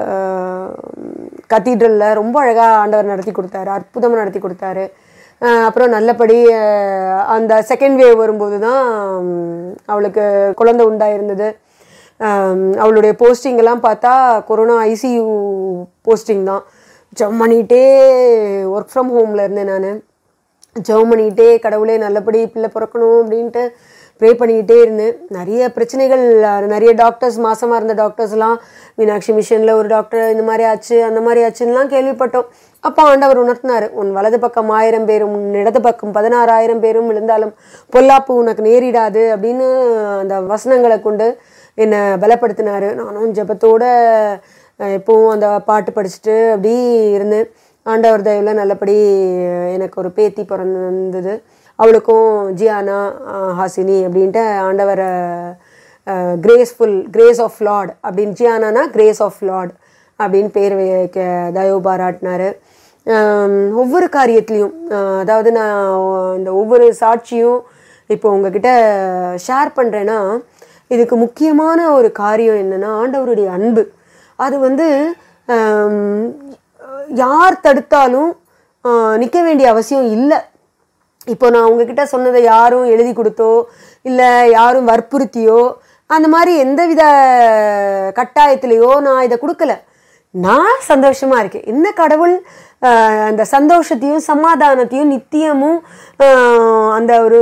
கத்தீட்ரலில் ரொம்ப அழகாக ஆண்டவர் நடத்தி கொடுத்தாரு அற்புதமாக நடத்தி கொடுத்தாரு அஹ், அப்புறம் நல்லபடி அஹ், அந்த செகண்ட் வேவ் வரும்போது தான் உம், அவளுக்கு குழந்தை உண்டாயிருந்தது ஆம், அவளுடைய போஸ்டிங் எல்லாம் பார்த்தா கொரோனா ஐசியூ போஸ்டிங் தான் ஜம் பண்ணிகிட்டே ஒர்க் ஃப்ரம் ஹோமில் இருந்தேன் நான் ஜெபம் பண்ணிக்கிட்டே கடவுளே நல்லபடி பிள்ளை பிறக்கணும் அப்படின்ட்டு ப்ரே பண்ணிக்கிட்டே இருந்தேன் நிறைய பிரச்சனைகள் அஹ், நிறைய டாக்டர்ஸ் மாசமாக இருந்த டாக்டர்ஸ்லாம் மீனாட்சி மிஷனில் ஒரு டாக்டர் இந்த மாதிரி ஆச்சு அந்த மாதிரி ஆச்சுன்னெலாம் கேள்விப்பட்டோம் அப்போ ஆண்டவர் உணர்த்தினார் உன் வலது பக்கம் ஆயிரம் பேரும் உன் இடது பக்கம் பதினாறாயிரம் பேரும் விழுந்தாலும் பொல்லாப்பு உனக்கு நேரிடாது அப்படின்னு அந்த வசனங்களை கொண்டு என்னை பலப்படுத்தினாரு நானும் ஜெபத்தோட அஹ், எப்பவும் அந்த பாட்டு படிச்சுட்டு அப்படி இருந்தேன் ஆண்டவர் தயவில் நல்லபடி எனக்கு ஒரு பேத்தி பிறந்தது அவளுக்கும் ஜியானா அஹ், ஹாசினி அப்படின்ட்டு ஆண்டவரை கிரேஸ்ஃபுல் கிரேஸ் ஆஃப் லார்ட் அப்படின்னு ஜியானானா கிரேஸ் ஆஃப் லார்ட் அப்படின்னு பேர் வைக்க தயவு பாராட்டினாரு ஆம், ஒவ்வொரு காரியத்துலேயும் அதாவது நான் இந்த ஒவ்வொரு சாட்சியும் இப்போ உங்ககிட்ட ஷேர் பண்ணுறேன்னா இதுக்கு முக்கியமான ஒரு காரியம் என்னன்னா ஆண்டவருடைய அன்பு அது வந்து ஆம், யார் தடுத்தாலும் நிற்க வேண்டிய அவசியம் இல்லை இப்போ நான் உங்ககிட்ட சொன்னதை யாரும் எழுதி கொடுத்தோ இல்லை யாரும் வற்புறுத்தியோ அந்த மாதிரி எந்தவித கட்டாயத்திலையோ நான் இதை கொடுக்கல நான் சந்தோஷமா இருக்கேன் என்ன கடவுள் ஆஹ், அந்த சந்தோஷத்தையும் சமாதானத்தையும் நித்தியமும் ஆஹ், அந்த ஒரு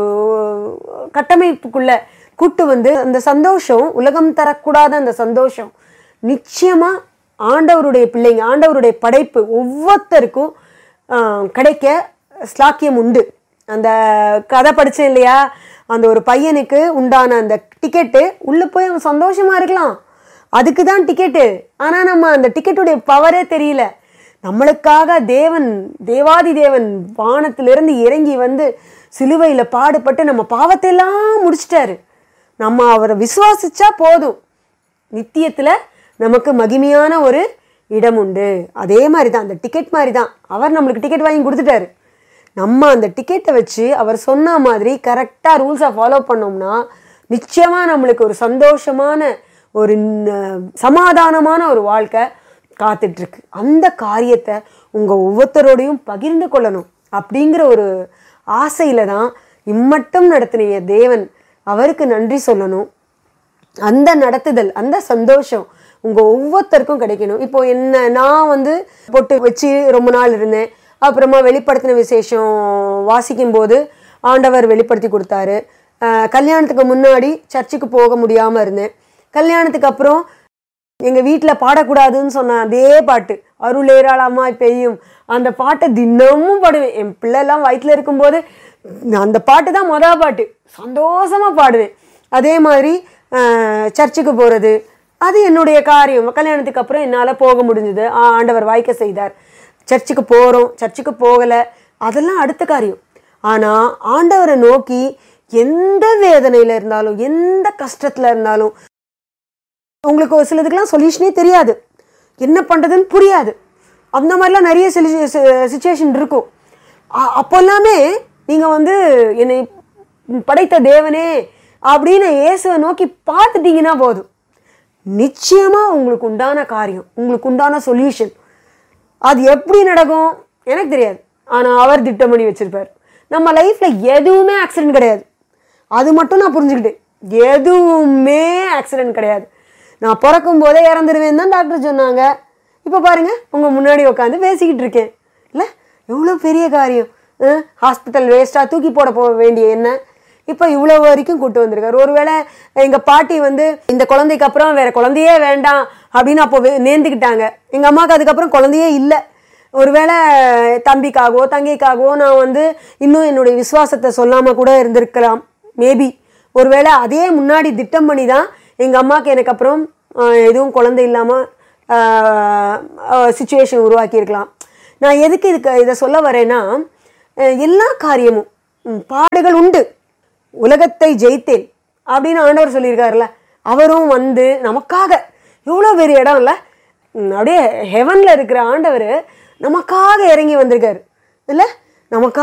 கட்டமைப்புக்குள்ள கூட்டு வந்து அந்த சந்தோஷம் உலகம் தரக்கூடாத அந்த சந்தோஷம் நிச்சயமா ஆண்டவருடைய பிள்ளைங்க ஆண்டவருடைய படைப்பு ஒவ்வொருத்தருக்கும் ஆஹ், கிடைக்க ஸ்லாக்கியம் உண்டு அந்த கதை படித்தேன் இல்லையா அந்த ஒரு பையனுக்கு உண்டான அந்த டிக்கெட்டு உள்ளே போய் அவன் சந்தோஷமா இருக்கலாம் அதுக்கு தான் டிக்கெட்டு ஆனால் நம்ம அந்த டிக்கெட்டுடைய பவரே தெரியல நம்மளுக்காக தேவன் தேவாதி தேவன் வானத்திலிருந்து இறங்கி வந்து சிலுவையில் பாடுபட்டு நம்ம பாவத்தை எல்லாம் முடிச்சிட்டாரு நம்ம அவரை விசுவாசிச்சா போதும் நித்தியத்துல நமக்கு மகிமையான ஒரு இடம் உண்டு அதே மாதிரி தான் அந்த டிக்கெட் மாதிரி தான் அவர் நம்மளுக்கு டிக்கெட் வாங்கி கொடுத்துட்டாரு நம்ம அந்த டிக்கெட்டை வச்சு அவர் சொன்ன மாதிரி கரெக்டாக ரூல்ஸை ஃபாலோ பண்ணோம்னா நிச்சயமாக நம்மளுக்கு ஒரு சந்தோஷமான ஒரு ந- சமாதானமான ஒரு வாழ்க்கை காத்துட்ருக்கு அந்த காரியத்தை உங்கள் ஒவ்வொருத்தரோடையும் பகிர்ந்து கொள்ளணும் அப்படிங்கிற ஒரு ஆசையில் தான் இம்மட்டும் நடத்தின தேவன் அவருக்கு நன்றி சொல்லணும் அந்த நடத்துதல் அந்த சந்தோஷம் உங்க ஒவ்வொருத்தருக்கும் கிடைக்கணும் இப்போ என்ன நான் வந்து பொட்டு வச்சு ரொம்ப நாள் இருந்தேன் அப்புறமா வெளிப்படுத்தின விசேஷம் வாசிக்கும் போது ஆண்டவர் வெளிப்படுத்தி கொடுத்தாரு அஹ் கல்யாணத்துக்கு முன்னாடி சர்ச்சுக்கு போக முடியாம இருந்தேன் கல்யாணத்துக்கு அப்புறம் எங்க வீட்டில் பாடக்கூடாதுன்னு சொன்ன அதே பாட்டு அருள் ஏராளமாய் பெய்யும் அந்த பாட்டை தினமும் பாடுவேன் என் பிள்ளைலாம் வயிற்றுல இருக்கும்போது நான் அந்த பாட்டு தான் மொதல் பாட்டு சந்தோஷமா பாடுவேன் அதே மாதிரி அஹ், சர்ச்சுக்கு போகிறது அது என்னுடைய காரியம் கல்யாணத்துக்கு அப்புறம் என்னால் போக முடிஞ்சது ஆண்டவர் வாய்க்க செய்தார் சர்ச்சுக்கு போகிறோம் சர்ச்சுக்கு போகலை அதெல்லாம் அடுத்த காரியம் ஆனால் ஆண்டவரை நோக்கி எந்த வேதனையில் இருந்தாலும் எந்த கஷ்டத்தில் இருந்தாலும் உங்களுக்கு ஒரு சிலதுக்கெல்லாம் சொல்யூஷனே தெரியாது என்ன பண்ணுறதுன்னு புரியாது அந்த மாதிரிலாம் நிறைய சுச்சுவேஷன் இருக்கும் அ- அப்போல்லாமே நீங்கள் வந்து என்னை படைத்த தேவனே அப்படின்னு இயேசுவை நோக்கி பார்த்துட்டீங்கன்னா போதும் நிச்சயமாக உங்களுக்கு உண்டான காரியம் உங்களுக்கு உண்டான சொல்யூஷன் அது எப்படி நடக்கும் எனக்கு தெரியாது ஆனால் அவர் திட்டம் பண்ணி வச்சிருப்பார் நம்ம லைஃப்பில் எதுவுமே ஆக்சிடென்ட் கிடையாது அது மட்டும் நான் புரிஞ்சுக்கிட்டேன் எதுவுமே ஆக்சிடென்ட் கிடையாது நான் பிறக்கும் போதே இறந்துருவேன் தான் டாக்டர் சொன்னாங்க இப்போ பாருங்க உங்கள் முன்னாடி உட்காந்து பேசிக்கிட்டு இருக்கேன் இல்லை எவ்வளோ பெரிய காரியம் ஹாஸ்பிட்டல் வேஸ்ட்டாக தூக்கி போட போக வேண்டிய என்ன இப்போ இவ்வளோ வரைக்கும் கூட்டு வந்திருக்காரு ஒருவேளை எங்கள் பாட்டி வந்து இந்த குழந்தைக்கு அப்புறம் வேற குழந்தையே வேண்டாம் அப்படின்னு அப்போ வே- நேர்ந்துக்கிட்டாங்க எங்கள் அம்மாவுக்கு அதுக்கப்புறம் குழந்தையே இல்லை ஒருவேளை தம்பிக்காகவோ தங்கைக்காகவோ நான் வந்து இன்னும் என்னுடைய விசுவாசத்தை சொல்லாமல் கூட இருந்திருக்கலாம் மேபி ஒருவேளை அதே முன்னாடி திட்டம் பண்ணி தான் எங்கள் அம்மாவுக்கு எனக்கு அப்புறம் ஆஹ், எதுவும் குழந்தை இல்லாமல் சுச்சுவேஷன் உருவாக்கியிருக்கலாம் நான் எதுக்கு இதுக்கு இதை சொல்ல வரேன்னா அஹ், எல்லா காரியமும் ம், பாடுகள் உண்டு உலகத்தை ஜெயித்தேன் அப்படின்னு ஆண்டவர் சொல்லியிருக்காருல்ல அவரும் வந்து நமக்காக எவ்வளோ பெரிய இடம் இல்லை ம், அப்படியே ஹெவனில் இருக்கிற ஆண்டவர் நமக்காக இறங்கி வந்திருக்காரு இல்லை நமக்காக